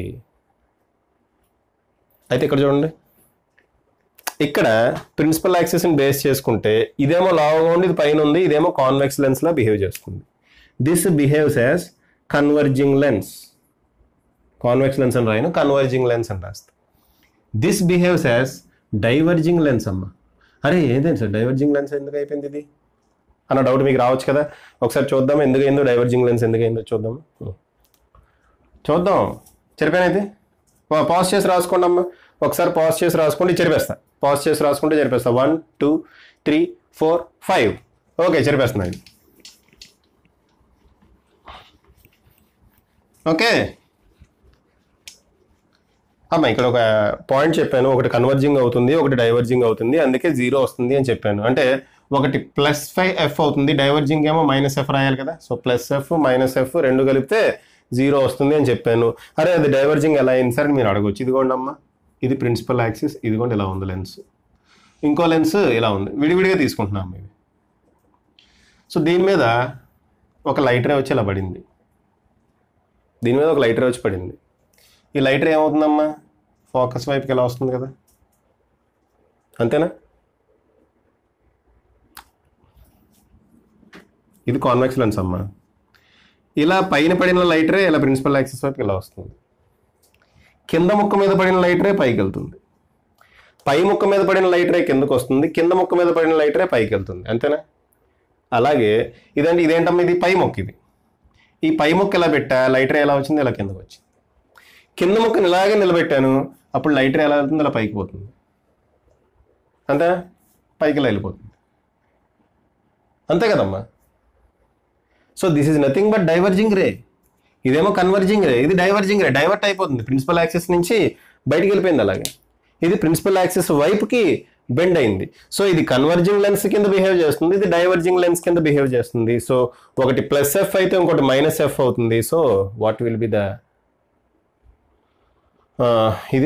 అయితే ఇక్కడ చూడండి ఇక్కడ ప్రిన్సిపల్ యాక్సెస్ని బేస్ చేసుకుంటే ఇదేమో లావుగా ఉండి ఇది పైన ఉంది ఇదేమో కాన్వెక్స్ లెన్స్ లా బిహేవ్ చేస్తుంది this behaves as converging lens convex lens అని రాయను కన్వర్జింగ్ లెన్స్ అని రాస్తా this behaves as diverging lens అమ్మ అరే ఏదేంటి సార్ డైవర్జింగ్ లెన్స్ ఎందుకు అయిపోయింది ఇది అన్న డౌట్ మీకు రావచ్చు కదా ఒకసారి చూద్దాం ఎందుకు అయిందో డైవర్జింగ్ లెన్స్ ఎందుకు అయిందో చూద్దాం చూద్దాం చెరిపోయినది పాజ్ చేసి రాసుకోండి అమ్మా ఒకసారి పాజ్ చేసి రాసుకోండి చెరిపేస్తా పాజ్ చేసి రాసుకుంటే చెరిపేస్తా one two three four five okay చెరిపేస్తున్నా ఇది ఓకే అమ్మా ఇక్కడ ఒక పాయింట్ చెప్పాను ఒకటి కన్వర్జింగ్ అవుతుంది ఒకటి డైవర్జింగ్ అవుతుంది అందుకే జీరో వస్తుంది అని చెప్పాను అంటే ఒకటి ప్లస్ ఫైవ్ ఎఫ్ అవుతుంది డైవర్జింగ్ ఏమో మైనస్ ఎఫ్ రాయాలి కదా so plus F minus F రెండు కలిపితే జీరో వస్తుంది అని చెప్పాను అరే అది డైవర్జింగ్ ఎలా అయింది సార్ అని మీరు అడగొచ్చు ఇదిగోండి అమ్మా ఇది ప్రిన్సిపల్ యాక్సిస్ ఇదిగోండి ఇలా ఉంది లెన్స్ ఇంకో లెన్స్ ఇలా ఉంది విడివిడిగా తీసుకుంటున్నాం ఇవి సో దీని మీద ఒక లైట్ రే వచ్చి ఇలా పడింది దీని మీద ఒక లైట్ రే వచ్చి పడింది ఈ లైటర్ ఏమవుతుందమ్మా ఫోకస్ వైపుకి ఎలా వస్తుంది కదా అంతేనా ఇది కాన్వెక్స్ లెన్స్ అమ్మా ఇలా పైన పడిన లైటరే ఇలా ప్రిన్సిపల్ యాక్సిస్ వైపుకి ఇలా వస్తుంది కింద ముక్క మీద పడిన లైటరే పైకి వెళ్తుంది పై ముక్క మీద పడిన లైటరే కిందకు వస్తుంది కింద ముక్క మీద పడిన లైటరే పైకి వెళ్తుంది అంతేనా అలాగే ఇదంటే ఇదేంటమ్మా ఇది పై మొక్క ఇది ఈ పై మొక్క ఎలా పెట్టా లైటర్ ఎలా వచ్చింది ఇలా కిందకు వచ్చింది కింద మొక్కని ఇలాగే నిలబెట్టాను అప్పుడు లైటర్ ఎలా వెళ్తుంది ఇలా పైకి పోతుంది అంతే పైకి ఇలా వెళ్ళిపోతుంది అంతే కదమ్మా so this is nothing but diverging ray ఇదేమో కన్వర్జింగ్ రే ఇది డైవర్జింగ్ రే డైవర్ట్ అయిపోతుంది ప్రిన్సిపల్ యాక్సెస్ నుంచి బయటికి వెళ్ళిపోయింది అలాగే ఇది ప్రిన్సిపల్ యాక్సెస్ వైపుకి బెండ్ అయింది సో ఇది కన్వర్జింగ్ లెన్స్ కింద బిహేవ్ చేస్తుంది ఇది డైవర్జింగ్ లెన్స్ కింద బిహేవ్ చేస్తుంది సో ఒకటి ప్లస్ ఎఫ్ అయితే ఇంకోటి మైనస్ ఎఫ్ అవుతుంది so what will be the ఇది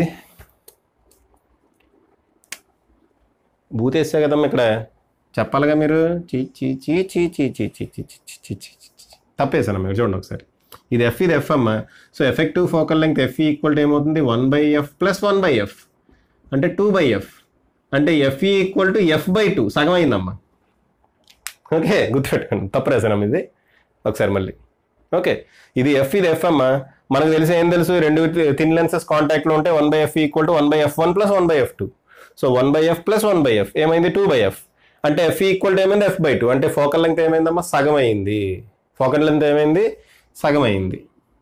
బూతేసా కదమ్మా ఇక్కడ చెప్పాలిగా మీరు చీ చీ చీ చీ చీ చీ చీ చీ చీ చీ చీ చీ చీ తప్పేసాను మీరు చూడండి ఒకసారి ఇది ఎఫ్ ఇది ఎఫ్ అమ్మ so effective focal length F equal to ఏమవుతుంది one by F plus one by F అంటే టూ బై ఎఫ్ అంటే F equal to F by two సగం అయిందమ్మా ఓకే గుర్తుపెట్టుకోండి తప్పు రాసానమ్మా ఇది ఒకసారి మళ్ళీ ఓకే ఇది ఎఫ్ ఇది ఎఫ్ అమ్మా మనకు తెలిసి ఏం తెలుసు రెండు థిన్ లెన్సెస్ కాంటాక్ట్లో ఉంటే one by F equal to one by F one plus one by F two so one by F plus one by F ఏమైంది టూ బై ఎఫ్ అంటే ఎఫ్ ఈక్వల్ టు ఏమైంది ఎఫ్ బై టూ అంటే focal length ఏమైందమ్మా సగం అయింది focal length ఏమైంది సగం అయింది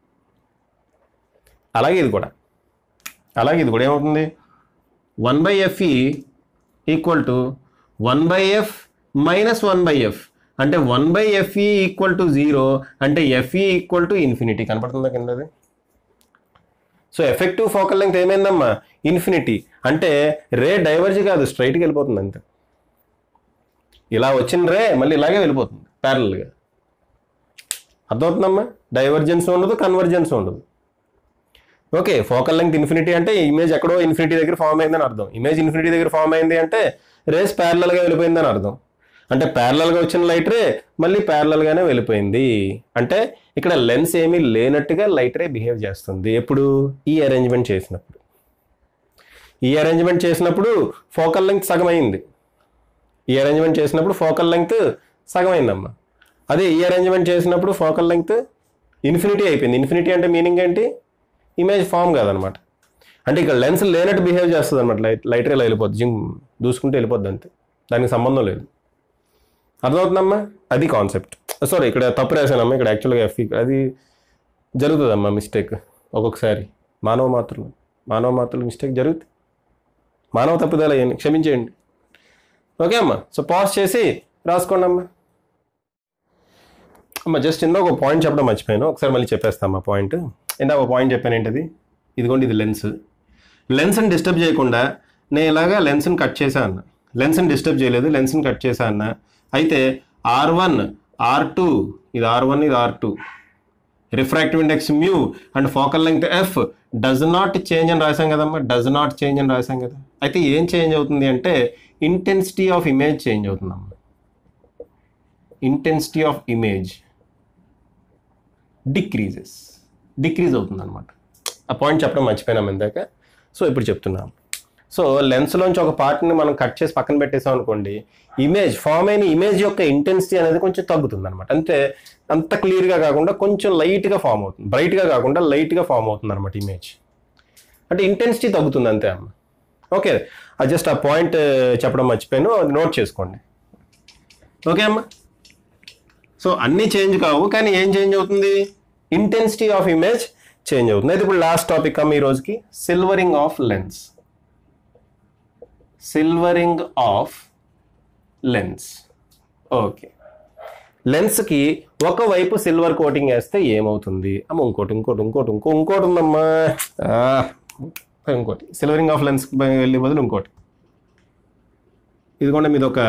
అలాగే ఇది కూడా అలాగే ఇది కూడా ఏమవుతుంది one by FE equal to one by F minus one by F అంటే one by FE equal to zero అంటే ఎఫ్ఈ ఈక్వల్ టు ఇన్ఫినిటీ కనపడుతుందా కిందది సో ఎఫెక్టివ్ ఫోకల్ లెంగ్త్ ఏమైందమ్మా ఇన్ఫినిటీ అంటే రే డైవర్జ్ కాదు స్ట్రైట్కి వెళ్ళిపోతుంది అంతే ఇలా వచ్చిన రే మళ్ళీ ఇలాగే వెళ్ళిపోతుంది ప్యారల్గా అర్థమవుతుందమ్మా డైవర్జెన్స్ ఉండదు కన్వర్జెన్స్ ఉండదు ఓకే ఫోకల్ లెంగ్త్ ఇన్ఫినిటీ అంటే ఇమేజ్ ఎక్కడో ఇన్ఫినిటీ దగ్గర ఫామ్ అయిందని అర్థం ఇమేజ్ ఇన్ఫినిటీ దగ్గర ఫామ్ అయింది అంటే రేస్ ప్యారలల్గా వెళ్ళిపోయిందని అర్థం అంటే ప్యారలల్గా వచ్చిన లైట్ రే మళ్ళీ ప్యారలల్గానే వెళ్ళిపోయింది అంటే ఇక్కడ లెన్స్ ఏమీ లేనట్టుగా లైట్ రే బిహేవ్ చేస్తుంది ఎప్పుడు ఈ అరేంజ్మెంట్ చేసినప్పుడు ఈ అరేంజ్మెంట్ చేసినప్పుడు ఫోకల్ లెంగ్త్ సగం అయింది ఈ అరేంజ్మెంట్ చేసినప్పుడు ఫోకల్ లెంగ్త్ సగం అయిందమ్మా అదే ఈ అరేంజ్మెంట్ చేసినప్పుడు ఫోకల్ లెంగ్త్ ఇన్ఫినిటీ అయిపోయింది ఇన్ఫినిటీ అంటే మీనింగ్ ఏంటి ఇమేజ్ ఫామ్ కాదనమాట అంటే ఇక్కడ లెన్స్ లేనట్టు బిహేవ్ చేస్తుంది అనమాట లైట్ లైట్ రేలా వెళ్ళిపోద్ది జిమ్ దూసుకుంటే వెళ్ళిపోద్ది అంతే దానికి సంబంధం లేదు అర్థమవుతుందమ్మా అది కాన్సెప్ట్ సారీ ఇక్కడ తప్పు రాశానమ్మా ఇక్కడ యాక్చువల్గా ఎఫ్ అది జరుగుతుందమ్మా మిస్టేక్ ఒక్కొక్కసారి మానవ మాత్రలు మానవ మాత్రలు మిస్టేక్ జరుగుతుంది మానవ తప్పుదల అయ్యండి క్షమించేయండి ఓకే అమ్మా సో పాజ్ చేసి రాసుకోండి అమ్మా అమ్మ జస్ట్ ఇందా ఒక పాయింట్ చెప్పడం మర్చిపోయాను ఒకసారి మళ్ళీ చెప్పేస్తామా పాయింట్ ఇందా ఒక పాయింట్ చెప్పాను ఏంటది ఇదిగోండి ఇది లెన్స్ లెన్స్ని డిస్టర్బ్ చేయకుండా నేను ఇలాగా లెన్స్ని కట్ చేశా అన్న లెన్స్ని డిస్టర్బ్ చేయలేదు లెన్స్ని కట్ చేశా అన్న అయితే ఆర్ వన్ ఆర్ టూ ఇది ఆర్ వన్ ఇది R two refractive index mu and focal length F does not change అని రాసాం కదమ్మా డజ్ నాట్ చేంజ్ అని రాసాం కదా అయితే ఏం చేంజ్ అవుతుంది అంటే ఇంటెన్సిటీ ఆఫ్ ఇమేజ్ చేంజ్ అవుతుందమ్మా intensity of image decreases decrease అవుతుంది అనమాట ఆ పాయింట్ చెప్పడం మర్చిపోయినాం ఇందాక సో ఇప్పుడు చెప్తున్నాం సో లెన్స్లోంచి ఒక పార్ట్ని మనం కట్ చేసి పక్కన పెట్టేసాం అనుకోండి ఇమేజ్ ఫామ్ అయిన ఇమేజ్ యొక్క ఇంటెన్సిటీ అనేది కొంచెం తగ్గుతుంది అనమాట అంటే అంత క్లియర్గా కాకుండా కొంచెం లైట్గా ఫామ్ అవుతుంది బ్రైట్గా కాకుండా లైట్గా ఫామ్ అవుతుంది అనమాట ఇమేజ్ అంటే ఇంటెన్సిటీ తగ్గుతుంది అంతే అమ్మ ఓకే అది జస్ట్ ఆ పాయింట్ చెప్పడం మర్చిపోయాను అది నోట్ చేసుకోండి ఓకే అమ్మా సో అన్నీ చేంజ్ కావు కానీ ఏం చేంజ్ అవుతుంది ఇంటెన్సిటీ ఆఫ్ ఇమేజ్ చేంజ్ అవుతుంది అయితే ఇప్పుడు లాస్ట్ టాపిక్ అమ్మ ఈ రోజుకి silvering of lens silvering of lens okay లెన్స్కి ఒకవైపు సిల్వర్ కోటింగ్ వేస్తే ఏమవుతుంది అమ్మ ఇంకోటి ఇంకోటి ఇంకోటి ఇంకో ఇంకోటి ఉందమ్మా ఆ, ఇంకోటి సిల్వరింగ్ ఆఫ్ లెన్స్ వెళ్ళే బదులు ఇంకోటి ఇదిగోండి మీది ఒక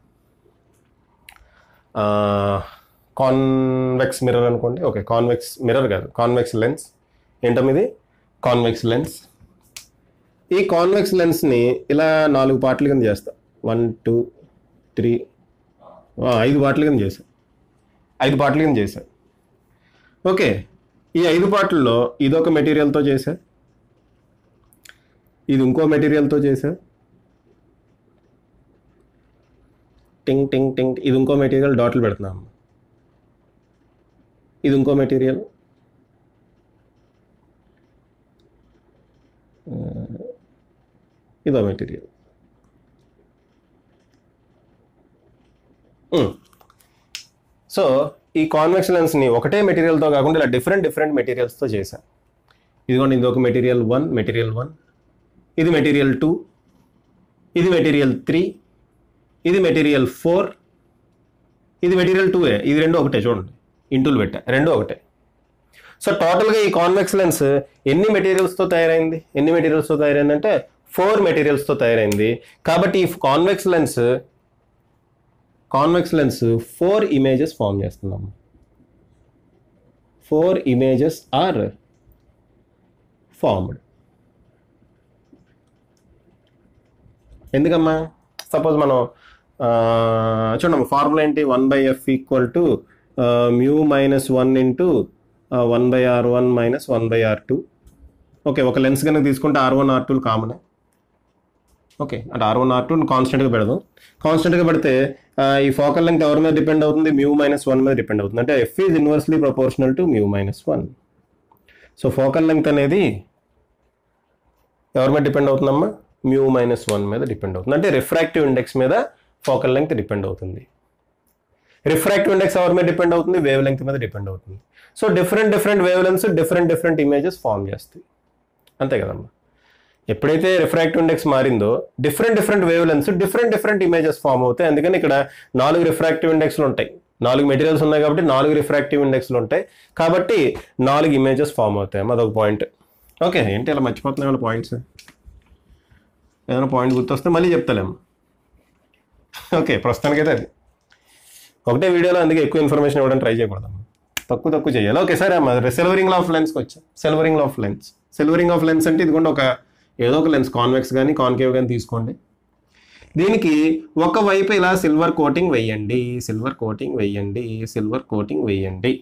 కాన్వెక్స్ మిర్రర్ అనుకోండి ఓకే కాన్వెక్స్ మిర్రర్ కాదు కాన్వెక్స్ లెన్స్ ఏంటమ్మ ఇది కాన్వెక్స్ లెన్స్ ఈ కాన్వెక్స్ లెన్స్ని ఇలా నాలుగు పార్ట్ల కింద చేస్తా వన్ టూ త్రీ ఐదు పార్ట్ల కింద చేశా ఐదు పార్ట్ల కింద చేశా ఓకే ఈ ఐదు పార్ట్లలో ఇదొక మెటీరియల్తో చేశా ఇది ఇంకో మెటీరియల్తో చేశా టింగ్ టింగ్ టింగ్ ఇది ఇంకో మెటీరియల్ డాట్లు పెడుతున్నాం ఇది ఇంకో మెటీరియల్ ఇదో మెటీరియల్ సో ఈ కాన్వెక్స్ లెన్స్ని ఒకటే మెటీరియల్తో కాకుండా ఇలా డిఫరెంట్ డిఫరెంట్ మెటీరియల్స్తో చేశాను ఇదిగోండి ఇది ఒక మెటీరియల్ వన్ మెటీరియల్ వన్ ఇది మెటీరియల్ టూ ఇది మెటీరియల్ త్రీ ఇది మెటీరియల్ ఫోర్ ఇది మెటీరియల్ టూ ఏ ఇది రెండు ఒకటే చూడండి ఇంటూలు పెట్టా రెండు ఒకటే సో టోటల్గా ఈ కాన్వెక్స్ లెన్స్ ఎన్ని మెటీరియల్స్తో తయారైంది ఎన్ని మెటీరియల్స్తో తయారైంది అంటే ఫోర్ మెటీరియల్స్తో తయారైంది కాబట్టి ఈ convex lens convex lens four images form చేస్తున్నాము ఫోర్ ఇమేజెస్ ఆర్ ఫార్మ్డ్ ఎందుకమ్మా సపోజ్ మనం ఆ, చూడమ్మా ఫార్ములా ఏంటి one by F equal to mu minus one into one by R one minus one by R two okay ఒక lens కనుక తీసుకుంటే R one R టూలు కామన్ ఓకే అంటే ఆర్ వన్ ఆర్ టూ కాన్స్టెంట్గా పెడదాం కాన్స్టెంట్గా పెడితే ఆ, ఈ ఫోకల్ లెంగ్త్ ఎవరి మీద డిపెండ్ అవుతుంది మ్యూ మైనస్ వన్ మీద డిపెండ్ అవుతుంది అంటే F is inversely proportional to mu minus one so focal length అనేది ఎవరి మీద డిపెండ్ అవుతుందమ్మా మ్యూ మైనస్ వన్ మీద డిపెండ్ అవుతుంది అంటే రిఫ్రాక్టివ్ ఇండెక్స్ మీద ఫోకల్ లెంగ్త్ డిపెండ్ అవుతుంది రిఫ్రాక్టివ్ ఇండెక్స్ ఎవరి మీద డిపెండ్ అవుతుంది వేవ్ లెంగ్త్ మీద డిపెండ్ అవుతుంది so different different wavelengths different different images form చేస్తాయి అంతే కదమ్మా ఎప్పుడైతే రిఫ్రాక్టివ్ ఇండెక్స్ మారిందో different different wave wavelengths different different images form అవుతాయి అందుకని ఇక్కడ నాలుగు రిఫ్రాక్టివ్ ఇండెక్స్లు ఉంటాయి నాలుగు మెటీరియల్స్ ఉన్నాయి కాబట్టి నాలుగు రిఫ్రాక్టివ్ ఇండెక్స్లు ఉంటాయి కాబట్టి నాలుగు ఇమేజెస్ ఫామ్ అవుతాయి అదొక పాయింట్ ఓకే ఏంటి ఇలా మర్చిపోతున్నాయి పాయింట్స్ ఏదైనా పాయింట్ గుర్తొస్తే మళ్ళీ చెప్తాలేమ్మా ఓకే ప్రస్తుతానికైతే అది ఒకటే వీడియోలో అందుకే ఎక్కువ ఇన్ఫర్మేషన్ ఇవ్వడం ట్రై చేయకూడదు తక్కువ తక్కువ చేయాలి ఓకే సరే అమ్మా సిల్వరింగ్ ఆఫ్ లెన్స్కి వచ్చా silvering of lens silvering of lens అంటే ఇదిగోండి ఒక ఏదో ఒక లెన్స్ కాన్వెక్స్ కానీ కాన్కేవ్ కానీ తీసుకోండి దీనికి ఒకవైపు ఇలా సిల్వర్ కోటింగ్ వేయండి సిల్వర్ కోటింగ్ వేయండి సిల్వర్ కోటింగ్ వేయండి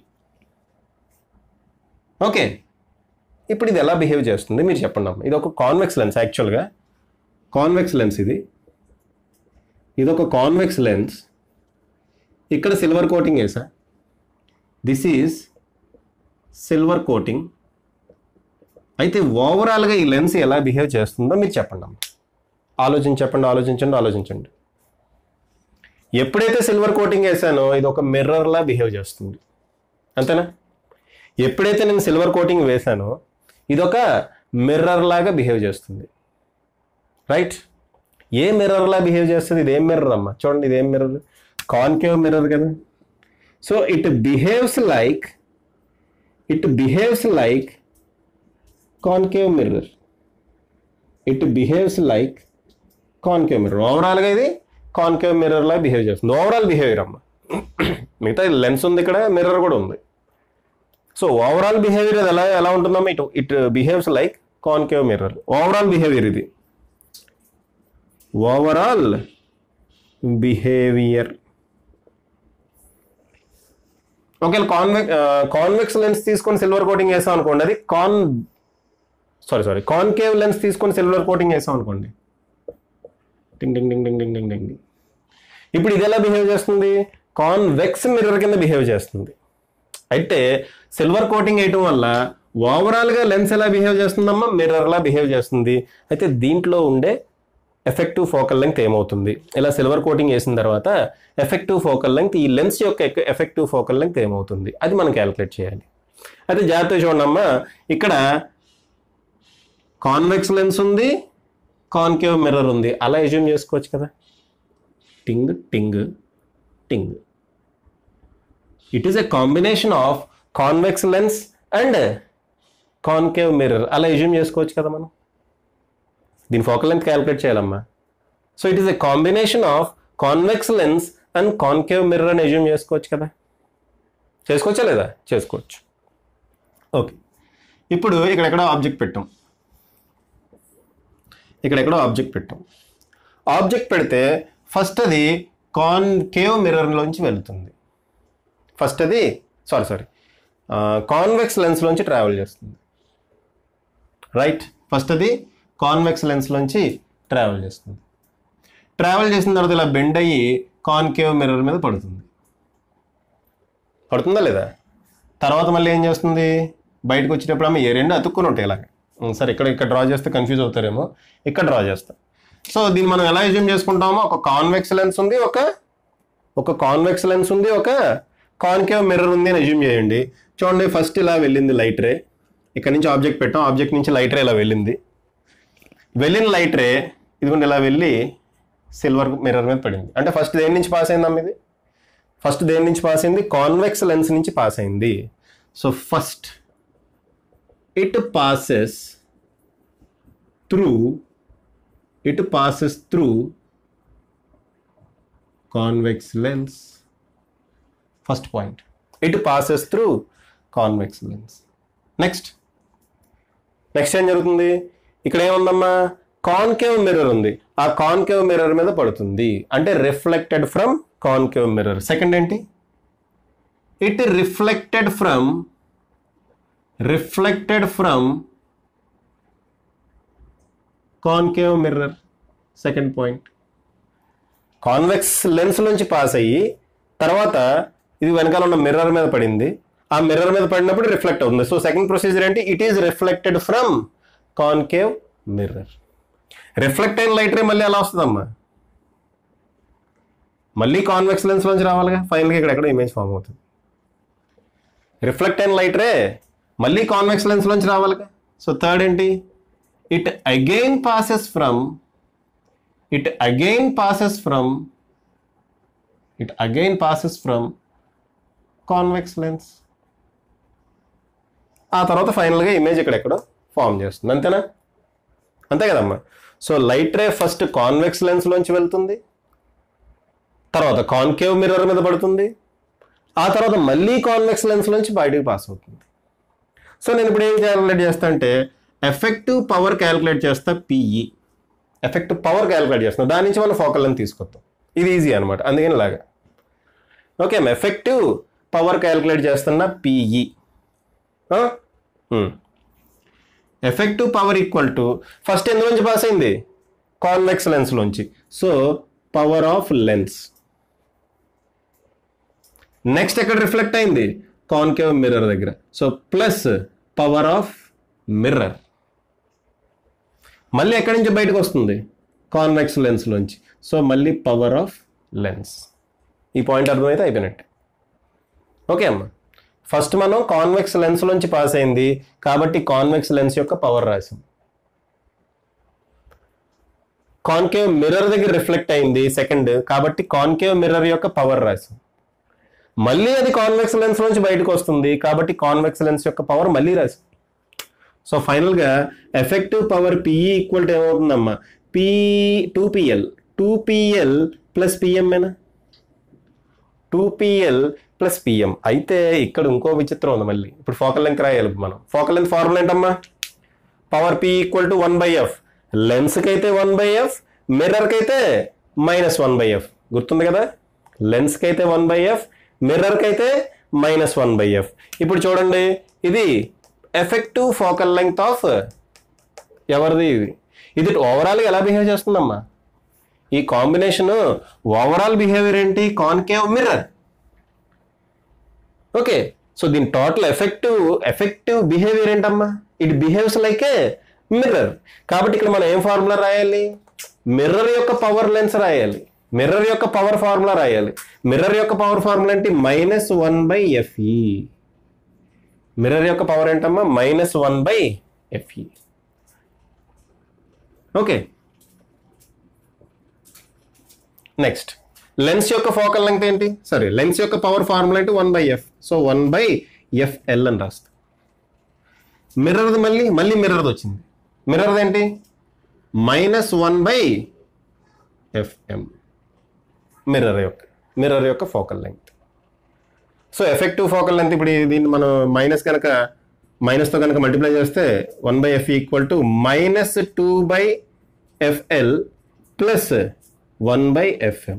ఓకే ఇప్పుడు ఇది ఎలా బిహేవ్ చేస్తుంది మీరు చెప్పండి అమ్మ ఇది ఒక కాన్వెక్స్ లెన్స్ యాక్చువల్గా కాన్వెక్స్ లెన్స్ ఇది ఇది ఒక కాన్వెక్స్ లెన్స్ ఇక్కడ సిల్వర్ కోటింగ్ వేసా దిస్ ఈజ్ సిల్వర్ కోటింగ్ అయితే ఓవరాల్గా ఈ లెన్స్ ఎలా బిహేవ్ చేస్తుందో మీరు చెప్పండి అమ్మ ఆలోచించి చెప్పండి ఆలోచించండి ఆలోచించండి ఎప్పుడైతే సిల్వర్ కోటింగ్ వేసానో ఇది ఒక మిర్రర్లా బిహేవ్ చేస్తుంది అంతేనా ఎప్పుడైతే నేను సిల్వర్ కోటింగ్ వేసానో ఇది ఒక మిర్రర్ లాగా బిహేవ్ చేస్తుంది రైట్ ఏ మిర్రర్ లా బిహేవ్ చేస్తుంది ఇది ఏం మిర్రర్ అమ్మా చూడండి ఇది ఏం మిర్రర్ కాన్కేవ్ మిర్రర్ కదా so it behaves like it behaves like concave mirror it behaves like concave mirror ఓవరాల్గా ఇది కాన్కేవ్ మిర్రర్ లా బిహేవ్ చేస్తుంది ఓవరాల్ బిహేవియర్ అమ్మ మిగతా లెన్స్ ఉంది ఇక్కడ మిర్రర్ కూడా ఉంది సో ఓవరాల్ బిహేవియర్ అది ఎలా ఎలా ఉంటుందమ్మా it it behaves like concave mirror overall behaviour ఇది ఓవరాల్ బిహేవియర్ ఒకవేళ కాన్వెక్ కాన్వెక్స్ లెన్స్ తీసుకొని సిల్వర్ కోటింగ్ వేసాం అనుకోండి అది కాన్ సారీ సారీ కాన్కేవ్ లెన్స్ తీసుకొని సిల్వర్ కోటింగ్ వేసాం అనుకోండి టింగ్ టింగ్ టింగ్ టింగ్ టింగ్ టింగ్ టింగ్ ఇప్పుడు ఇది ఎలా బిహేవ్ చేస్తుంది కాన్వెక్స్ మిర్రర్ కింద బిహేవ్ చేస్తుంది అయితే సిల్వర్ కోటింగ్ వేయటం వల్ల ఓవరాల్గా లెన్స్ ఎలా బిహేవ్ చేస్తుందమ్మా మిర్రర్లా బిహేవ్ చేస్తుంది అయితే దీంట్లో ఉండే ఎఫెక్టివ్ ఫోకల్ లెంగ్త్ ఏమవుతుంది ఇలా సిల్వర్ కోటింగ్ వేసిన తర్వాత ఎఫెక్టివ్ ఫోకల్ లెంగ్త్ ఈ లెన్స్ యొక్క ఎఫెక్టివ్ ఫోకల్ లెంగ్త్ ఏమవుతుంది అది మనం క్యాలిక్యులేట్ చేయాలి అయితే జాగ్రత్త చూడండి అమ్మా ఇక్కడ కాన్వెక్స్ లెన్స్ ఉంది కాన్కేవ్ మిర్రర్ ఉంది అలా ఎజ్యూమ్ చేసుకోవచ్చు కదా టింగ్ టింగ్ టింగ్ it is a combination of convex lens and concave mirror అలా ఎజ్యూమ్ చేసుకోవచ్చు కదా మనం దీని ఫోకల్ లెంత్ క్యాలిక్యులేట్ చేయాలమ్మా so it is a combination of convex lens and concave mirror అని ఎజ్యూమ్ చేసుకోవచ్చు కదా చేసుకోవచ్చా లేదా చేసుకోవచ్చు ఓకే ఇప్పుడు ఇక్కడెక్కడో ఆబ్జెక్ట్ పెట్టాం ఇక్కడెక్కడో ఆబ్జెక్ట్ పెట్టాం ఆబ్జెక్ట్ పెడితే ఫస్ట్ అది కాన్కేవ్ మిర్రర్లోంచి వెళ్తుంది ఫస్ట్ అది సారీ సారీ కాన్వెక్స్ లెన్స్లోంచి ట్రావెల్ చేస్తుంది రైట్ ఫస్ట్ అది కాన్వెక్స్ లెన్స్లోంచి ట్రావెల్ చేస్తుంది ట్రావెల్ చేసిన తర్వాత ఇలా బెండ్ అయ్యి కాన్కేవ్ మిర్రర్ మీద పడుతుంది పడుతుందా లేదా తర్వాత మళ్ళీ ఏం చేస్తుంది బయటకు వచ్చేటప్పుడు ఆమె ఏ రెండు అతుక్కుని ఉంటాయి ఇలాగ ఉం, సరే ఇక్కడ ఇక్కడ డ్రా చేస్తే కన్ఫ్యూజ్ అవుతారేమో ఇక్కడ డ్రా చేస్తా సో దీన్ని మనం ఎలా ఎజ్యూమ్ చేసుకుంటామో ఒక కాన్వెక్స్ లెన్స్ ఉంది ఒక ఒక కాన్వెక్స్ లెన్స్ ఉంది ఒక కాన్కేవ్ మిర్రర్ ఉంది అని ఎజ్యూమ్ చేయండి చూడండి ఫస్ట్ ఇలా వెళ్ళింది లైట్ రే ఇక్కడ నుంచి ఆబ్జెక్ట్ పెట్టాం ఆబ్జెక్ట్ నుంచి లైట్ రే ఇలా వెళ్ళింది వెళ్ళిన లైట్ రే ఇదిగోండి ఇలా వెళ్ళి సిల్వర్ మిర్రర్ మీద పడింది అంటే ఫస్ట్ దేని నుంచి పాస్ అయిందమ్మా ఇది ఫస్ట్ దేని నుంచి పాస్ అయింది కాన్వెక్స్ లెన్స్ నుంచి పాస్ అయింది so first it passes through it passes through convex lens first point it passes through convex lens next next ఏం జరుగుతుంది ఇక్కడ ఏముందమ్మా కాన్కేవ్ మిర్రర్ ఉంది ఆ కాన్కేవ్ మిర్రర్ మీద పడుతుంది అంటే reflected from concave mirror second ఏంటి it reflected from reflected from concave mirror second point convex lens నుంచి పాస్ అయ్యి తర్వాత ఇది వెనకాల ఉన్న మిర్రర్ మీద పడింది ఆ మిర్రర్ మీద పడినప్పుడు రిఫ్లెక్ట్ అవుతుంది సో సెకండ్ ప్రొసీజర్ ఏంటి it is reflected from concave mirror reflect అయిన లైట్ రే మళ్ళీ ఎలా వస్తుందమ్మా మళ్ళీ కాన్వెక్స్ లెన్స్ నుంచి రావాలిగా ఫైనల్గా ఇక్కడ ఎక్కడ ఇమేజ్ ఫామ్ అవుతుంది రిఫ్లెక్ట్ అయిన లైట్ రే మళ్ళీ కాన్వెక్స్ లెన్స్ నుంచి రావాలిగా సో థర్డ్ ఏంటి it again passes from it again passes from it again passes from convex lens ఆ తర్వాత ఫైనల్గా ఇమేజ్ ఇక్కడెక్కడో ఫామ్ చేస్తుంది అంతేనా అంతే కదమ్మా so light ray first convex లెన్స్లోంచి వెళ్తుంది తర్వాత కాన్కేవ్ మిర్రర్ మీద పడుతుంది ఆ తర్వాత మళ్ళీ కాన్వెక్స్ లెన్స్ నుంచి బయటకు పాస్ అవుతుంది సో నేను ఇప్పుడు ఏం క్యాలిక్యులేట్ చేస్తా అంటే ఎఫెక్టివ్ పవర్ క్యాలిక్యులేట్ చేస్తా పిఈ ఎఫెక్టివ్ పవర్ క్యాలిక్యులేట్ చేస్తున్నా దాని నుంచి మనం ఫోకల్ లెంత్ తీసుకొస్తాం ఇది ఈజీ అనమాట అందుకని ఇలాగా ఓకే ఎఫెక్టివ్ పవర్ క్యాలిక్యులేట్ చేస్తున్న P E effective power equal to first ఎందులోంచి పాస్ అయింది కాన్వెక్స్ లెన్స్లోంచి so power of lens next ఎక్కడ రిఫ్లెక్ట్ అయింది కాన్కేవ్ మిర్రర్ దగ్గర so plus power of mirror మళ్ళీ ఎక్కడి నుంచి బయటకు వస్తుంది కాన్వెక్స్ లెన్స్లోంచి సో మళ్ళీ పవర్ ఆఫ్ లెన్స్ ఈ పాయింట్ అర్థమైతే అయిపోయినట్టే ఓకే అమ్మా ఫస్ట్ మనం కాన్వెక్స్ లెన్స్ నుంచి పాస్ అయింది కాబట్టి కాన్వెక్స్ లెన్స్ యొక్క పవర్ రాసాం కాన్కేవ్ మిర్రర్ దగ్గర రిఫ్లెక్ట్ అయింది సెకండ్ కాబట్టి కాన్కేవ్ మిర్రర్ యొక్క పవర్ రాసాం మళ్ళీ అది కాన్వెక్స్ లెన్స్ నుంచి బయటకు వస్తుంది కాబట్టి కాన్వెక్స్ లెన్స్ యొక్క పవర్ మళ్ళీ రాసాం సో ఫైనల్గా effective power PE equal to ఏమవుతుందమ్మా P two P L two P L plus పిఎంఏనా టూ పిఎల్ ప్లస్ పిఎం అయితే ఇక్కడ ఇంకో విచిత్రం ఉంది మళ్ళీ ఇప్పుడు ఫోకల్ లెంత్ రాయాలి మనం ఫోకల్ లెంత్ ఫార్ములా ఏంటమ్మా power P equal to one by F లెన్స్కి అయితే వన్ బై ఎఫ్ మిర్రర్కి అయితే మైనస్ వన్ బై ఎఫ్ గుర్తుంది కదా లెన్స్కి అయితే వన్ బై ఎఫ్ మిర్రర్కి అయితే మైనస్ వన్ బై ఎఫ్ ఇప్పుడు చూడండి ఇది ఎఫెక్టివ్ ఫోకల్ లెంగ్త్ ఆఫ్ ఎవరిది ఇది ఇది ఓవరాల్గా ఎలా బిహేవ్ చేస్తుందమ్మా ఈ కాంబినేషన్ ఓవరాల్ బిహేవియర్ ఏంటి కాన్కేవ్ మిర్రర్ ఓకే సో దీని టోటల్ ఎఫెక్టివ్ ఎఫెక్టివ్ బిహేవియర్ ఏంటమ్మా it behaves like a mirror కాబట్టి ఇక్కడ మనం ఏం ఫార్ములా రాయాలి మిర్రర్ యొక్క పవర్ లెన్స్ రాయాలి మిర్రర్ యొక్క పవర్ ఫార్ములా రాయాలి మిర్రర్ యొక్క పవర్ ఫార్ములా ఏంటి minus one by FE mirror యొక్క పవర్ ఏంటమ్మా minus one by FE okay next lens యొక్క ఫోకల్ లెంగ్త్ ఏంటి సరే లెన్స్ యొక్క పవర్ ఫార్ములా ఏంటి one by F so one by FL అని రాస్తా మిర్రర్ది మళ్ళీ మళ్ళీ మిర్రర్ది వచ్చింది మిర్రర్ది ఏంటి minus one by FM mirror యొక్క మిర్రర్ యొక్క focal length so effective focal length ఇప్పుడు దీన్ని మనం మైనస్ కనుక మైనస్తో కనుక మల్టిప్లై చేస్తే one by F equal to minus two by FL plus one by FM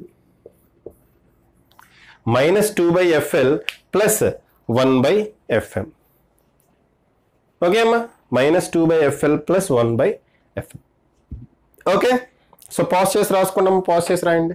minus two by FL plus one by FM okay అమ్మా minus two by FL plus one by FM okay so pause చేసి రాసుకున్నాము pause చేసి రాయండి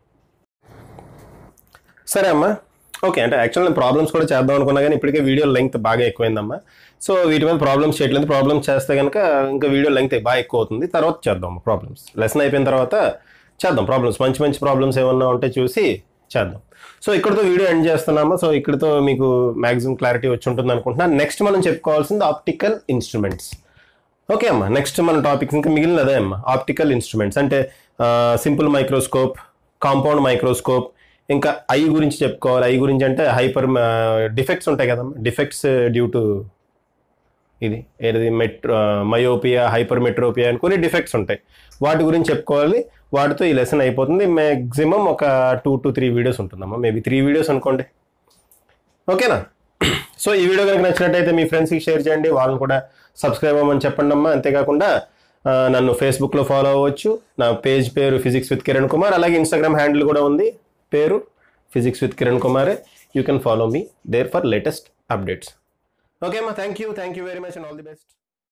సరే అమ్మా okay అంటే actual నేను problems కూడా చేద్దాం అనుకున్నా కానీ ఇప్పటికే వీడియో లెంగ్త్ బాగా ఎక్కువైందమ్మా సో వీటి మీద ప్రాబ్లమ్స్ చేయట్లేదు ప్రాబ్లమ్స్ చేస్తే కనుక ఇంకా వీడియో లెంగ్త్ బాగా ఎక్కువ అవుతుంది తర్వాత చేద్దాం ప్రాబ్లమ్స్ లెసన్ అయిపోయిన తర్వాత చేద్దాం ప్రాబ్లమ్స్ మంచి మంచి ప్రాబ్లమ్స్ ఏమన్నా ఉంటే చూసి చేద్దాం సో ఇక్కడతో వీడియో ఎండ్ చేస్తున్నామా సో ఇక్కడతో మీకు మ్యాక్సిమం క్లారిటీ వచ్చి ఉంటుంది అనుకుంటున్నాను నెక్స్ట్ మనం చెప్పుకోవాల్సింది ఆప్టికల్ ఇన్స్ట్రుమెంట్స్ ఓకే అమ్మా నెక్స్ట్ మన టాపిక్స్ ఇంకా మిగిలిన అదే అమ్మా ఆప్టికల్ ఇన్స్ట్రుమెంట్స్ అంటే సింపుల్ మైక్రోస్కోప్ కాంపౌండ్ మైక్రోస్కోప్ ఇంకా ఐ గురించి చెప్పుకోవాలి ఐ గురించి అంటే హైపర్ డిఫెక్ట్స్ ఉంటాయి కదమ్మా డిఫెక్ట్స్ డ్యూ టు ఇది ఏది మెట్రో మయోపియా హైపర్ మెట్రోపియా అని కొన్ని డిఫెక్ట్స్ ఉంటాయి వాటి గురించి చెప్పుకోవాలి వాటితో ఈ లెసన్ అయిపోతుంది మ్యాక్సిమం ఒక టూ టు త్రీ వీడియోస్ ఉంటుందమ్మా మేబీ త్రీ వీడియోస్ అనుకోండి ఓకేనా సో ఈ వీడియో కనుక నచ్చినట్టయితే మీ ఫ్రెండ్స్కి షేర్ చేయండి వాళ్ళని కూడా సబ్స్క్రైబ్ అవ్వమని చెప్పండి అమ్మా అంతేకాకుండా ఆ, నన్ను ఫేస్బుక్లో ఫాలో అవ్వచ్చు నా పేజ్ పేరు ఫిజిక్స్ విత్ కిరణ్ కుమార్ అలాగే ఇన్స్టాగ్రామ్ హ్యాండిల్ కూడా ఉంది పేరు ఫిజిక్స్ విత్ కిరణ్ కుమారే you can follow me there for latest updates okay అమ్మా thank you thank you very much and all the best